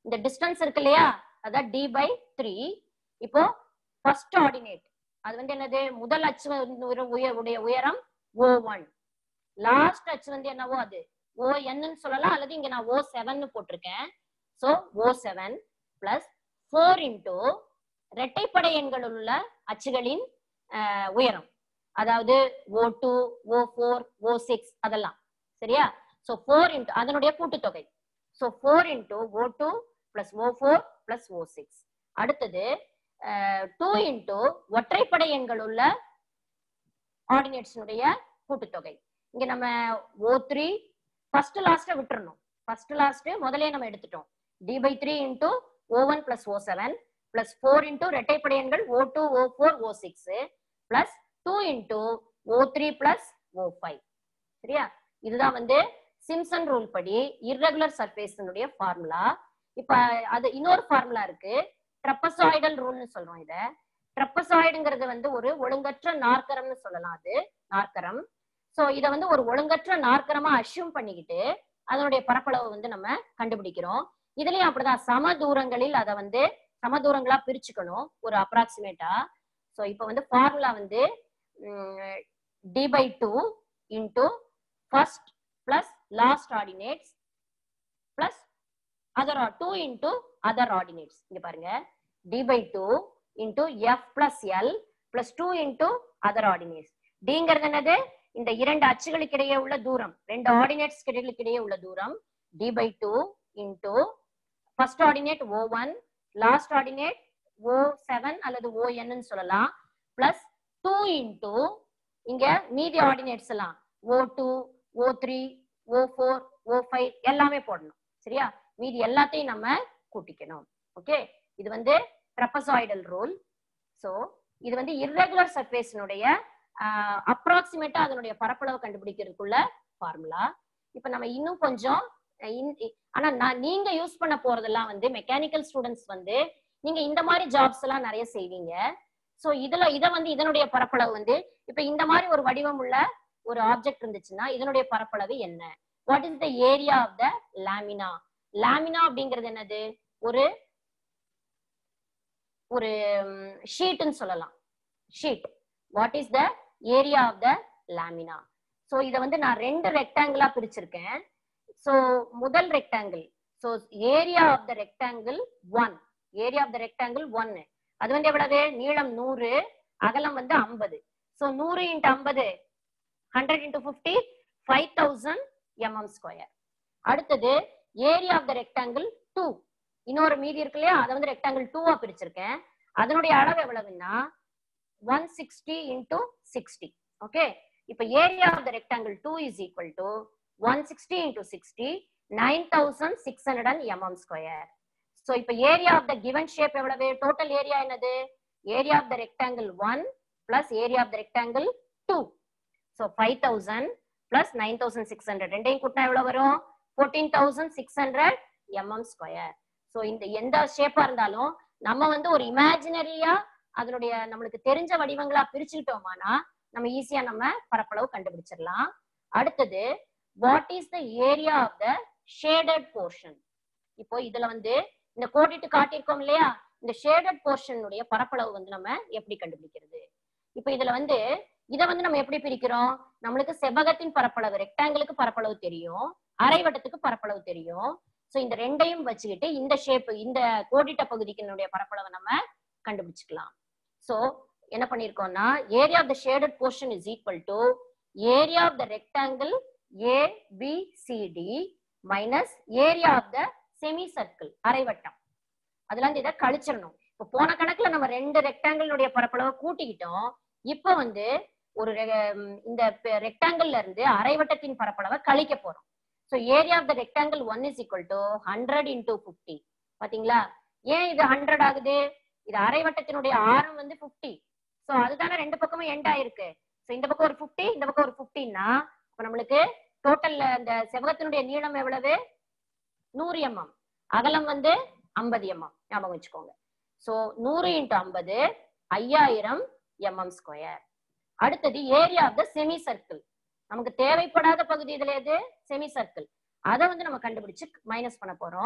இந்த டிஸ்டன்ஸ் இருக்கு இல்லையா அதான் டி பை த்ரீ இப்போ ஃபர்ஸ்ட் ஆர்டினேட் அது வந்து என்னது முதல் அச்சு வந்து உயர- உய- உடைய உயரம் ஓ ஒன் லாஸ்ட் அச்சு வந்து என்னவோ அது ஓ என்னன்னு சொல்லலாம் அல்லது இங்க நான் ஓ செவன் போட்டிருக்கேன் so O seven plus four into இரட்டைப்படை எண்கள் உள்ள அச்சுகளின் அஹ், உயரம் அதாவது O two O four O six அதெல்லாம் சரியா சோ ஃபோர் இன்டூ அதனுடைய கூட்டுத்தொகை so four into O two plus O four plus O six அடுத்தது டூ இன்டூ ஒற்றைப்படை எண்கள் உள்ள ஆர்டினேட்ஸினுடைய கூட்டுத்தொகை இங்க நம்ம ஓ த்ரீ ஃபர்ஸ்ட் லாஸ்ட்டை விட்டுறணும் ஃபர்ஸ்ட் லாஸ்ட் முதலே நம்ம எடுத்துட்டோம் d by three into O one plus O seven plus four into ரெட்டைப்படை எண்கள் O two O four O six plus two into O three plus O five சரியா இதுதான் வந்து சிம்சன் ரூல் படி இர்ரெகுலர் சர்ஃபேஸினுடைய ஃபார்முலா இப்ப அது இன்னொரு ஃபார்முலா இருக்கு ட்ரப்பசாய்டல் ரூல்னு சொல்றோம் இத ட்ரப்பசாய்டுங்கிறது வந்து ஒரு ஒழுங்கற்ற நாற்கரம்னு சொல்லலாம் அது நாற்கரம் சோ இத வந்து ஒரு ஒழுங்கற்ற நாற்கரமா அஷ்யூம் பண்ணிக்கிட்டு அதனுடைய பரப்பளவு வந்து நம்ம கண்டுபிடிக்கிறோம் இதுலயும் அப்படிதான் சம தூரங்களில் அதை வந்து சம தூரங்களா பிரிச்சுக்கணும் ஒரு அப்ராக்சிமேட்டா சோ இப்போ வந்து ஃபார்முலா வந்து d by two into first plus last ordinates plus other two into other ordinates இங்க பாருங்க d by two into f plus l plus two into other ordinates டிங்கிறது என்னது இந்த இரண்டு அச்சுகளுக்கு இடையே உள்ள தூரம் ரெண்டு ஆர்டினேட்ஸ் இடையே உள்ள தூரம் d by two into first ordinate O one last ordinate O seven அல்லது ஓ ன்னு சொல்லலாம் பிளஸ் டூ இன்டூ இங்க மீதி ஆர்டினேட்ஸ் எல்லாம் O two O three O four O five எல்லாமே போடணும் சரியா மீதி எல்லாத்தையும் நம்ம கூட்டிக்கணும் ஓகே இது வந்து ட்ரப்பசாய்டல் ரூல் சோ இது வந்து இர்ரெகுலர் சர்ஃபேஸினுடைய அப்ராக்சிமேட்டா அதனுடைய பரப்பளவு கண்டுபிடிக்கிறதுக்குள்ள ஃபார்முலா இப்ப நம்ம இன்னும் கொஞ்சம் அஹ் இன்- இ- ஆனா நான் நீங்க யூஸ் பண்ண போறதெல்லாம் வந்து மெக்கானிக்கல் ஸ்டூடெண்ட்ஸ் வந்து நீங்க இந்த மாதிரி ஜாப்ஸ் எல்லாம் நிறைய செய்வீங்க சோ இதுல இத வந்து இதனுடைய பரப்பளவு வந்து இப்ப இந்த மாதிரி ஒரு வடிவம் உள்ள ஒரு ஆப்ஜெக்ட் இருந்துச்சுன்னா இதனுடைய பரப்பளவு என்ன what is the area of the lamina lamina அப்படிங்கிறது என்னது ஒரு ஒரு ஷீட்னு சொல்லலாம் sheet what is the area of the lamina so இத வந்து நான் ரெண்டு ரெக்டாங்கிளா பிரிச்சிருக்கேன் சோ முதல் rectangle so area of the rectangle one area of the rectangle ஒன்னு அது வந்து எவ்வளவு நீளம் நூறு அகலம் வந்து ஐம்பது சோ நூறு இன்ட்டு ஐம்பது hundred into fifty five thousand mm square அடுத்தது area of the rectangle two இன்னொரு மீதி இருக்கு இல்லையா அதை வந்து ரெக்டாங்கிள் டூவா பிரிச்சிருக்கேன் அதனுடைய அளவு எவ்வளவுன்னா one sixty into sixty okay இப்ப area of the rectangle two is equal to one sixty into sixty nine thousand six hundred and mm square so இப்ப area of the given shape எவ்வளவு டோட்டல் ஏரியா என்னது area of the rectangle one plus area of the rectangle two so five thousand plus nine thousand six hundred ரெண்டையும் கூட்டினா எவ்வளவு வரும் fourteen thousand six hundred mm square so இந்த எந்த ஷேப்பா இருந்தாலும் நம்ம வந்து ஒரு இமேஜினரியா அதனுடைய நம்மளுக்கு தெரிஞ்ச வடிவங்களா பிரிச்சுக்கிட்டோமானா நம்ம ஈஸியா நம்ம பரப்பளவு கண்டுபிடிச்சிடலாம் அடுத்தது what is the area of the shaded portion இப்போ இதுல வந்து இந்த கோடிட்டு காட்டியிருக்கோம் இல்லையா இந்த ஷேடட் போர்ஷனுடைய பரப்பளவு வந்து நம்ம எப்படி கண்டுபிடிக்கிறது இப்போ இதுல வந்து இதை வந்து நம்ம எப்படி பிரிக்கிறோம் நம்மளுக்கு செவ்வகத்தின் பரப்பளவு ரெக்டாங்கிளுக்கு பரப்பளவு தெரியும் அரைவட்டத்துக்கு பரப்பளவு தெரியும் சோ இந்த ரெண்டையும் வச்சுக்கிட்டு இந்த ஷேப் இந்த கோடிட்ட பகுதிக்கினுடைய பரப்பளவை நம்ம கண்டுபிடிச்சுக்கலாம் சோ என்ன பண்ணிருக்கோம்னா area of the shaded portion is equal to area of the rectangle A B C D minus area of the semi circle அரைவட்டம் அதுல இருந்து இதை கழிச்சிடணும் இப்போ போன கணக்குல நம்ம ரெண்டு ரெக்டாங்கிளுடைய பரப்பளவை கூட்டிக்கிட்டோம் இப்போ வந்து ஒரு ரெ- ம், இந்த ரெக்டாங்கிள்ல இருந்து அரைவட்டத்தின் பரப்பளவை கழிக்க போறோம் so area of the rectangle one is equal to hundred into fifty பாத்தீங்களா ஏன் இது ஹண்ட்ரட் ஆகுது இது அரைவட்டத்தினுடைய ஆரம் வந்து 50 ஸோ அதுதானே ரெண்டு பக்கமும் எண்ட் ஆயிருக்கு ஸோ இந்த பக்கம் ஒரு 50 இந்த பக்கம் ஒரு 50ன்னா அப்ப நம்மளுக்கு டோட்டல்ல இந்த செவ்வகத்தினுடைய நீளம் எவ்வளவு நூறு எம்எம் அகலம் வந்து ஐம்பது எம்எம் ஞாபகம் வச்சுக்கோங்க ஸோ நூறு இன்ட்டு ஐம்பது ஐயாயிரம் எம்எம் ஸ்கொயர் அடுத்தது area of the semi circle நமக்கு தேவைப்படாத பகுதி இதுல எது செமி சர்க்கிள் அதை வந்து நம்ம கண்டுபிடிச்சு மைனஸ் பண்ண போறோம்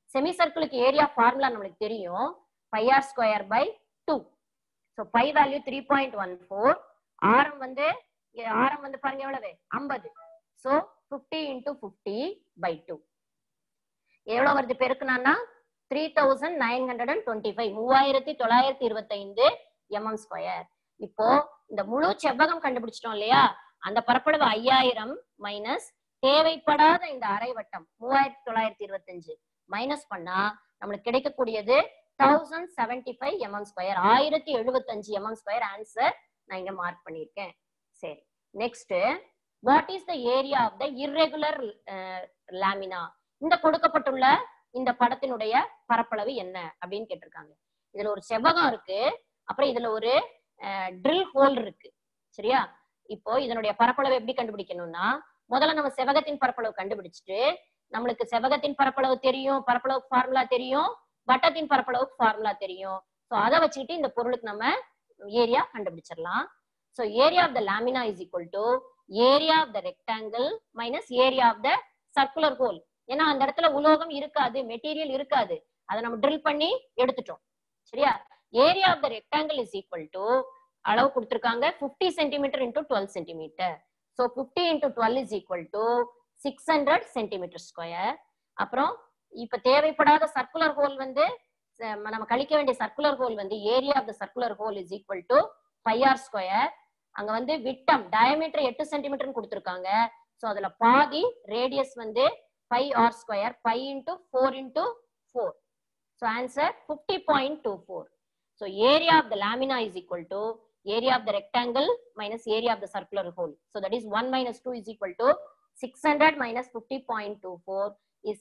செமி சர்க்கிளுக்கு ஏரியா ஃபார்முலா நம்மளுக்கு தெரியும் pi R square by two so pi value three point one four ஆரம் வந்து இங்க ஆரம் வந்து பாருங்க எவ்வளவு ஐம்பது ஸோ fifty into fifty by two எவ்வளவு வருது பெருக்குனான்னா three thousand nine hundred and twenty five மூவாயிரத்தி தொள்ளாயிரத்தி இருபத்தைந்து எம்எம் ஸ்கொயர் இப்போ இந்த முழு செவ்வகம் கண்டுபிடிச்சிட்டோம் இல்லையா அந்த பரப்பளவு ஐயாயிரம் மைனஸ் தேவைப்படாத இந்த அரை வட்டம் மூவாயிரத்தி தொள்ளாயிரத்தி இருபத்தஞ்சு மைனஸ் பண்ணா நம்மளுக்கு கிடைக்கக்கூடியது thousand seventy five mm square ஆயிரத்தி எழுபத்தஞ்சு எம்எம் ஸ்கொயர் ஆன்சர் நான் இங்க மார்க் பண்ணியிருக்கேன் சரி next what is the area of the irregular lamina இந்த கொடுக்கப்பட்டுள்ள இந்த படத்தினுடைய பரப்பளவு என்ன அப்படின்னு கேட்டிருக்காங்க இதுல ஒரு செவ்வகம் இருக்கு அப்புறம் இதுல ஒரு ட்ரில் ஹோல் இருக்கு சரியா இப்போ இதனுடைய பரப்பளவு எப்படி கண்டுபிடிக்கணும்னா முதல்ல நம்ம செவ்வகத்தின் பரப்பளவு கண்டுபிடிச்சிட்டு நம்மளுக்கு செவ்வகத்தின் பரப்பளவு தெரியும் பரப்பளவு ஃபார்முலா தெரியும் வட்டத்தின் பரப்பளவுக்கு ஃபார்முலா தெரியும் ஸோ அதை வச்சுக்கிட்டு இந்த பொருளுக்கு நம்ம ஏரியா கண்டுபிடிச்சிடலாம் so area of the lamina is equal to area of the rectangle minus area of the circular hole ஏன்னா அந்த இடத்துல உலோகம் இருக்காது மெட்டீரியல் இருக்காது அதை நம்ம ட்ரில் பண்ணி எடுத்துட்டோம் சரியா area of the rectangle is equal to அளவு கொடுத்துருக்காங்க fifty centimetre into twelve centimetre so fifty into twelve is equal to six hundred centimetre square அப்புறம் இப்ப தேவைப்படாத சர்க்குலர் ஹோல் வந்து ச- நம்ம கழிக்க வேண்டிய சர்க்குலர் ஹோல் வந்து area of the circular hole is equal to five R square அங்க வந்து விட்டம் டயமீட்டர் எட்டு சென்டிமீட்டர்னு கொடுத்துருக்காங்க ஸோ அதுல பாதி ரேடியஸ் வந்து five R square five into four into four so answer fifty point two four so area of the lamina is equal to area of the rectangle minus area of the circular hole. So that is 1 minus 2 is equal to 600 minus 50.24 is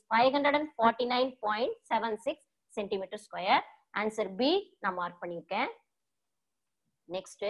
549.76 centimeter square. Answer B நான் மார்க் பண்ணியிருக்கேன் next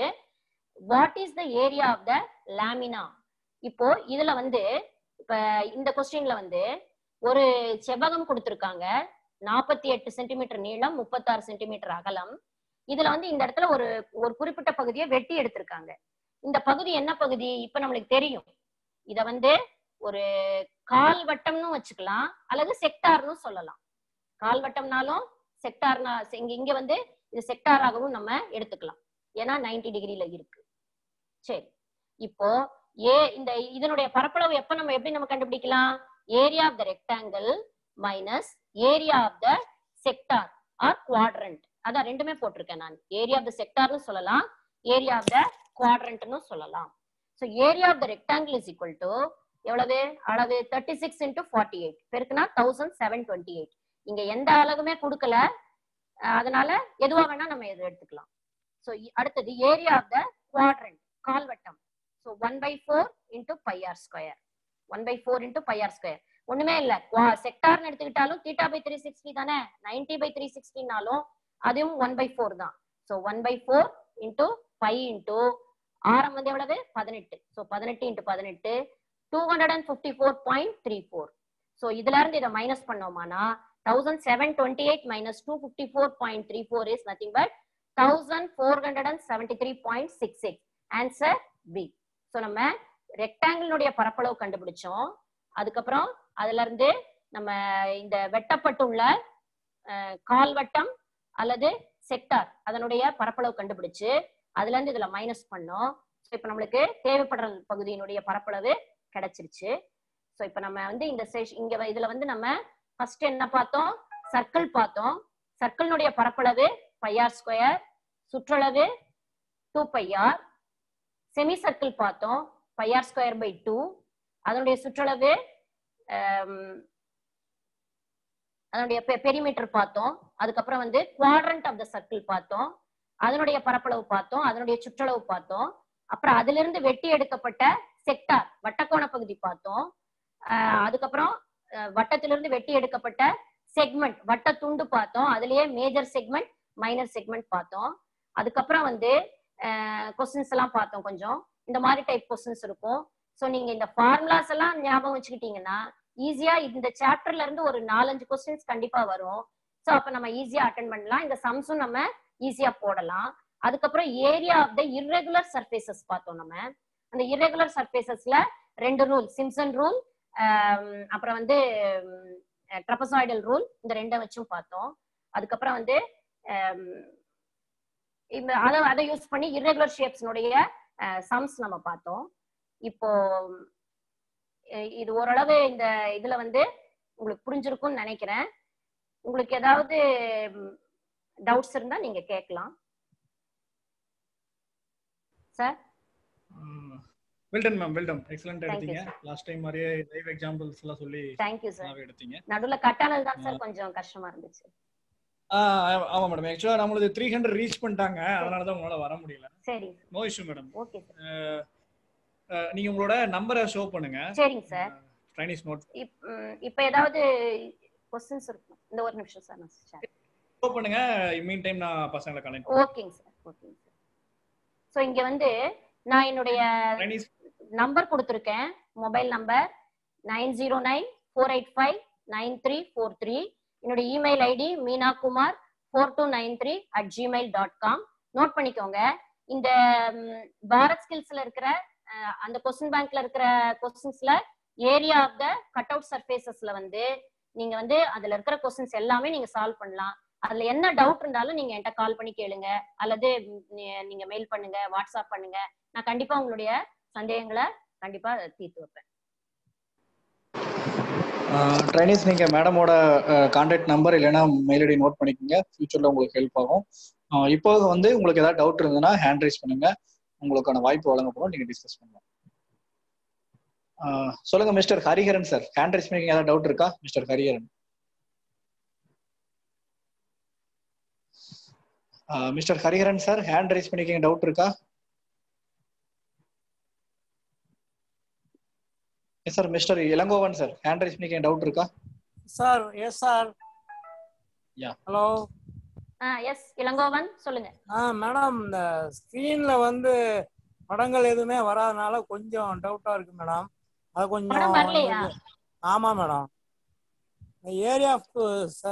what is the area of the lamina இப்போ இதுல வந்து இப்ப இந்த கொஸ்டின்ல வந்து ஒரு செவ்வகம் கொடுத்திருக்காங்க நாற்பத்தி எட்டு சென்டிமீட்டர் நீளம் முப்பத்தாறு சென்டிமீட்டர் அகலம் இதுல வந்து இந்த இடத்துல ஒரு ஒரு குறிப்பிட்ட பகுதியை வெட்டி எடுத்திருக்காங்க இந்த பகுதி என்ன பகுதி இப்ப நம்மளுக்கு தெரியும் இத வந்து ஒரு கால் வட்டம்னு வச்சுக்கலாம் அல்லது செக்டார்னு சொல்லலாம் கால் வட்டம்னாலும் செக்டார்னா இங்க இங்க வந்து இது செக்டாராகவும் நம்ம எடுத்துக்கலாம் ஏன்னா 90 டிகிரில இருக்கு சரி இப்போ ஏ இந்த இதனுடைய பரப்பளவு எப்ப நம்ம எப்படி நம்ம கண்டுபிடிக்கலாம் area of the rectangle minus area of the sector or quadrant அதான் ரெண்டுமே போட்டிருக்கேன் நான் ஏரியா ஆஃப் த செக்டார்னு சொல்லலாம் ஏரியா ஆஃப் த குவாட்ரண்ட்னு சொல்லலாம் so area of the rectangle is equal to எவ்வளவு அளவு thirty six into forty eight பெருக்குனா தௌசண்ட் செவன் டுவெண்ட்டி எயிட் இங்க எந்த அளவுமே கொடுக்கல அஹ் அதனால எதுவா வேணா நம்ம இதை எடுத்துக்கலாம் ஸோ அடுத்தது ஏரியா ஆஃப் த குவாட்ரண்ட் கால்வட்டம் so one by four into pi R square one by four into pi R square ஒண்ணுமே இல்ல செக்டார்னு எடுத்துக்கிட்டாலும் தீட்டா பை த்ரீ சிக்ஸ்டி தானே நைன்டி பை த்ரீ சிக்ஸ்டினாலும் அதுவும் ஒன் பை ஃபோர் தான் so one by four into pi into ஆரம் வந்து எவ்வளவு பதினெட்டு ஸோ பதினெட்டு இன்டூ பதினெட்டு two hundred and fifty four point three four so இதுல இருந்து இதை minus பண்ணோமானா thousand seven twenty eight minus two fifty four point three four is nothing but thousand four hundred and seventy three point six six answer B so நம்ம ரெக்டாங்கிளுடைய பரப்பளவு கண்டுபிடிச்சோம் அதுக்கப்புறம் அதுல இருந்து நம்ம இந்த வெட்டப்பட்டுள்ள அஹ், கால்வட்டம் அல்லது செக்டார் அதனுடைய பரப்பளவு கண்டுபிடிச்சு அதுல இருந்து இதுல மைனஸ் பண்ணோம் ஸோ இப்போ நம்மளுக்கு தேவைப்படுற பகுதியினுடைய பரப்பளவு கிடைச்சிருச்சு ஸோ இப்போ நம்ம வந்து இந்த செஷ் இங்க வ- இதுல வந்து நம்ம ஃபர்ஸ்ட் என்ன பார்த்தோம் சர்க்கிள் பார்த்தோம் சர்க்கிளினுடைய பரப்பளவு பையார் ஸ்கொயர் சுற்றளவு டூ பையார் செமி சர்க்கிள் பார்த்தோம் பையார் ஸ்கொயர் பை டூ அதனுடைய சுற்றளவு ஆம், அதனுடைய பெரிமீட்டர் பார்த்தோம் அதுக்கப்புறம் வந்து குவாட்ரண்ட் ஆஃப் த சர்க்கிள் பார்த்தோம் அதனுடைய பரப்பளவு பார்த்தோம் அதனுடைய சுற்றளவு பார்த்தோம் அப்புறம் அதிலிருந்து வெட்டி எடுக்கப்பட்ட செக்டார் வட்டக்கோண பகுதி பார்த்தோம் ஆஹ் அதுக்கப்புறம் அஹ் வட்டத்திலிருந்து வெட்டி எடுக்கப்பட்ட செக்மெண்ட் வட்ட துண்டு பார்த்தோம் அதுலயே மேஜர் செக்மெண்ட் மைனர் செக்மெண்ட் பார்த்தோம் அதுக்கப்புறம் வந்து கொஸ்டின்ஸ் எல்லாம் பார்த்தோம் கொஞ்சம் இந்த மாதிரி டைப் கொஸ்டின்ஸ் இருக்கும் ஸோ நீங்க இந்த ஃபார்முலாஸ் எல்லாம் ஞாபகம் வச்சுக்கிட்டீங்கன்னா ஈஸியா இந்த சாப்டர்ல இருந்து ஒரு நாலஞ்சு கொஸ்டின்ஸ் கண்டிப்பா வரும் ஸோ அப்ப நம்ம ஈஸியா அட்டன் பண்ணலாம் இந்த சம்ஸும் நம்ம ஈஸியா போடலாம் அதுக்கப்புறம் area of the irregular surfaces பார்த்தோம் நம்ம அந்த இர்ரெகுலர் சர்ஃபேசஸ்ல ரெண்டு ரூல் சிம்சன் ரூல் அப்புறம் வந்து ட்ரபசாய்டல் ரூல் இந்த ரெண்டை வச்சும் பார்த்தோம் அதுக்கப்புறம் வந்து ஆம், இந்த அதை அதை யூஸ் பண்ணி irregular ஷேப்ஸ்னுடைய சம்ஸ் நம்ம பார்த்தோம் இப்போ அஹ் இது ஓரளவு இந்த இதுல வந்து உங்களுக்கு புரிஞ்சிருக்கும்னு நினைக்கிறேன் உங்களுக்கு ஏதாவது டவுட்ஸ் இருந்தா நீங்க கேட்கலாம் sir well done ma'am well done excellent Thank you, எடுத்தீங்க லாஸ்ட் டைம் மாதிரியே லைவ் எக்ஸாம்பிள்ஸ் எல்லாம் சொல்லி தேங்க்யூ சார் நல்லாவே எடுத்தீங்க நடுவுல கட்டானது தான் சார் கொஞ்சம் கஷ்டமா இருந்துச்சு ஆ, ஆமா மேடம் ஆக்சுவலா நம்மளது த்ரீ ஹண்ட்ரட் ரீச் பண்ணிட்டாங்க அதனால தான் உங்களால வர முடியல சரி no issue madam okay sir நீங்க உங்களோட நம்பரை ஷோ பண்ணுங்க சரிங்க சார் ட்ரைனிஸ் நோட் இப்- ம், இப்ப ஏதாவது கொஸ்டின்ஸ் இருக்கும் இந்த ஒரு நிமிஷம் சார் நான் share ஷோ பண்ணுங்க மீன் டைம் நான் பசங்களை கனெக்ட் ஓகேங்க சார் ஓகேங்க சார் ஸோ இங்க வந்து நான் என்னுடைய ட்ரைனிஸ் நம்பர் கொடுத்துருக்கேன் mobile number nine zero nine four eight five nine three four three என்னோட email ID Meena Kumar four two nine three at Gmail dot com note பண்ணிக்கோங்க இந்த ம், பாரத் ஸ்கில்ஸ்ல இருக்கிற அஹ், அந்த கொஸ்டின் பேங்க்ல இருக்கிற கொஸ்டின்ஸ்ல area of the cut out சர்ஃபேசஸ்ல வந்து நீங்க வந்து அதுல இருக்கிற கொஸ்டின்ஸ் எல்லாமே நீங்க சால்வ் பண்ணலாம் அதுல என்ன டவுட் இருந்தாலும் நீங்க என்கிட்ட கால் பண்ணி கேளுங்க அல்லது ம், நீ- நீங்க மெயில் பண்ணுங்க வாட்ஸ்அப் பண்ணுங்க நான் கண்டிப்பா உங்களுடைய சந்தேகங்களை கண்டிப்பா தீர்த்து வைப்பேன் ட்ரைனிஸ் நீங்க மேடமோட கான்டாக்ட் நம்பர் இல்லைன்னா மெயில் ஐடி நோட் பண்ணிக்கோங்க ஃபியூச்சர்ல உங்களுக்கு ஹெல்ப் ஆகும் அஹ் இப்போ வந்து உங்களுக்கு ஏதாவது டவுட் இருந்ததுன்னா ஹேண்ட் ரைஸ் பண்ணுங்க உங்களுக்கான வாய்ப்பு வழங்கப்படும் நீங்க டிஸ்கஸ் பண்ணலாம் அஹ் சொல்லுங்க mister Hariharan sir hand raise பண்ணிக்க ஏதாவது டவுட் இருக்கா mister Hariharan mister Hariharan sir hand raise பண்ணிக்க டவுட் இருக்கா yes sir mister Ilangovan sir hand raise பண்ணிக்க டவுட் இருக்கா sir yes sir Yeah. Hello yes Ilangovan சொல்லுங்க ஆ மேடம் இந்த ஸ்க்ரீன்ல வந்து படங்கள் எதுவுமே வராதனால கொஞ்சம் டவுட்டா இருக்கு மேடம் அது கொஞ்சம் படம் வரலையா? வந்து- ஆமா madam area of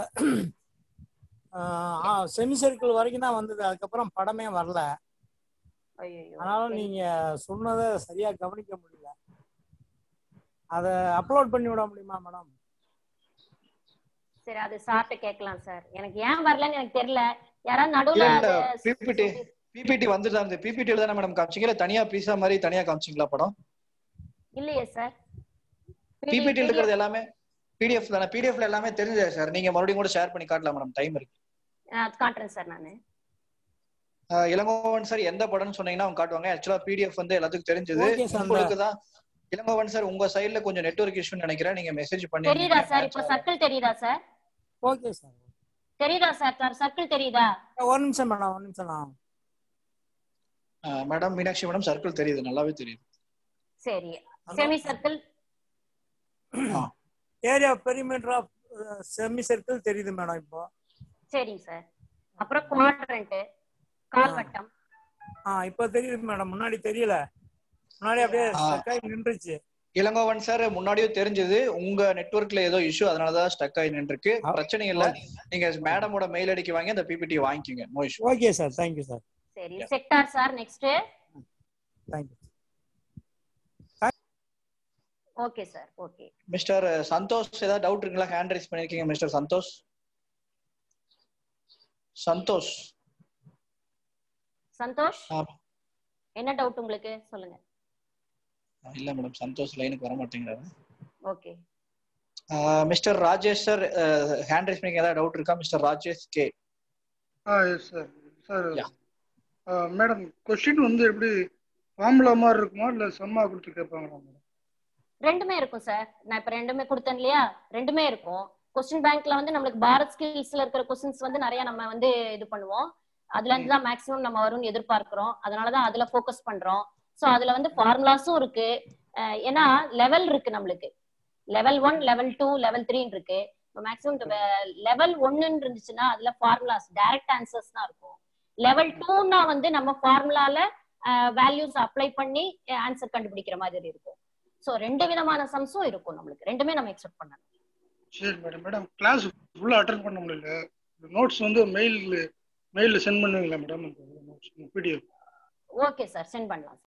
semi circle வரைக்கும் தான் வந்தது அதுக்கப்புறம் படமே வரல ஐயையோ. அதனால சரி. நீங்க சொன்னதை சரியா கவனிக்க முடியல அதை அப்லோட் பண்ணி விட முடியுமா மேடம் சரி அது சார்ட்ட கேட்கலாம் சார் எனக்கு ஏன் வரலன்னு எனக்கு தெரியல யாராவது நடுவுல இல்ல, இல்ல, அது PPT. பிபிடி வந்துட்டு அந்த பிபிடில தானே மேடம் காமிச்சிங்க இல்ல தனியா பீஸா மாதிரி தனியா காமிச்சிங்களா படம் இல்லையே சார் பிபிடி இருக்கிறது எல்லாமே பிடிஎஃப் தானே பிடிஎஃப்ல எல்லாமே தெரிஞ்சது சார் நீங்க மறுபடியும் கூட ஷேர் பண்ணி காட்டலாம் மேடம் டைம் இருக்கு காட்டுறேன் சார் நானு அஹ் இளங்கோவன் சார் எந்த படம்னு சொன்னீங்கன்னா அவங்க காட்டுவாங்க ஆக்சுவலா பிடிஎஃப் வந்து எல்லாத்துக்கும் தெரிஞ்சது Okay, sir. உங்களுக்கு தான் இளங்கோவன் சார் உங்க சைடுல கொஞ்சம் நெட்வொர்க் இஷ்யூன்னு நினைக்கிறேன் நீங்க மெசேஜ் பண்ணி தெரியுதா சார் இப்ப சர்க்கிள் தெரியுதா சார் ஓகே சார் தெரியுதா சார் சார் சர்க்கிள் தெரியுதா ஒரு நிமிஷம் மேடம் ஒரு நிமிஷம் நான் மேடம் மீனாட்சி மேடம் சர்க்கிள் தெரியுது நல்லாவே தெரியுது சரி semi circle area perimeter of semi circle தெரியுது மேடம் இப்போ சரிங்க சார் அப்புறம் குவாட்ரண்ட் கால்வட்டம் ஆ இப்போ தெரியுது மேடம் முன்னாடி தெரியல முன்னாடி அப்படியே ஆ. stuck ஆகி நின்றுச்சு இளங்கோவன் சார் முன்னாடியும் தெரிஞ்சது உங்க நெட்வொர்க்ல ஏதோ இஷ்யூ அதனாலதான் ஸ்டக் ஆகி நின்றுருக்கு ஆ. பிரச்சனை இல்ல நீங்க மேடமோட மெயில் ஐடிக்கு வாங்கி அந்த பிபிடி வாங்கிக்கோங்க no issue okay sir thank you sir சரி Yeah. Sector sir next thank you okay sir okay mister Santhosh ஏதாவது டவுட் இருக்குங்களா ஹேண்ட் ரைஸ் பண்ணிருக்கீங்க மிஸ்டர் சந்தோஷ் சந்தோஷ் சந்தோஷ் ஆ. என்ன டவுட் உங்களுக்கு சொல்லுங்க இல்ல மேடம் சந்தோஷ் லைனுக்கு வர மாட்டேங்கிறாரு okay mister Rajesh sir hand raise பண்ணிக்க ஏதாவது டவுட் இருக்கா மிஸ்டர் ராஜேஷ் கே ஆ yes sir sir Yeah. Madam question வந்து எப்படி ஃபார்முலா மாதிரி இருக்குமா இல்லை சம்மா கொடுத்து கேட்பாங்களா மேடம் ரெண்டுமே இருக்கும் சார் நான் இப்ப ரெண்டுமே கொடுத்தேன் இல்லையா ரெண்டுமே இருக்கும் கொஸ்டின் பேங்க்ல வந்து நம்மளுக்கு பாரத் ஸ்கில்ஸ்ல இருக்கிற கொஸ்டின்ஸ் வந்து நிறைய நம்ம வந்து இது பண்ணுவோம் அதுல இருந்து தான் மேக்ஸிமம் நம்ம வரும்னு எதிர்பார்க்கிறோம் அதனாலதான் அதுல ஃபோக்கஸ் பண்றோம் சோ அதுல வந்து ஃபார்முலாஸும் இருக்கு அஹ் ஏன்னா லெவல் இருக்கு நம்மளுக்கு level one level two level த்ரீன்னு இருக்கு மேக்ஸிமம் லெவல் ஒன்னுன்னு இருந்துச்சுன்னா அதுல ஃபார்முலாஸ் டைரக்ட் ஆன்சர்ஸ் தான் இருக்கும் லெவல் டூனா வந்து நம்ம ஃபார்முலால வேல்யூஸ் அப்ளை பண்ணி ஆன்சர் கண்டுபிடிக்கிற மாதிரி இருக்கும் சோ ரெண்டு விதமான சம்ஸும் இருக்கும் நம்மளுக்கு ரெண்டுமே நம்ம எக்ஸெப்ட் பண்ணணும் சரி மேடம் மேடம் கிளாஸ் ஃபுல்லாக அட்டன் பண்ண முடியல நோட்ஸ் வந்து மெயில் மெயிலில் சென்ட் பண்ணுவீங்களா madam notes PDF okay sir send பண்ணலாம்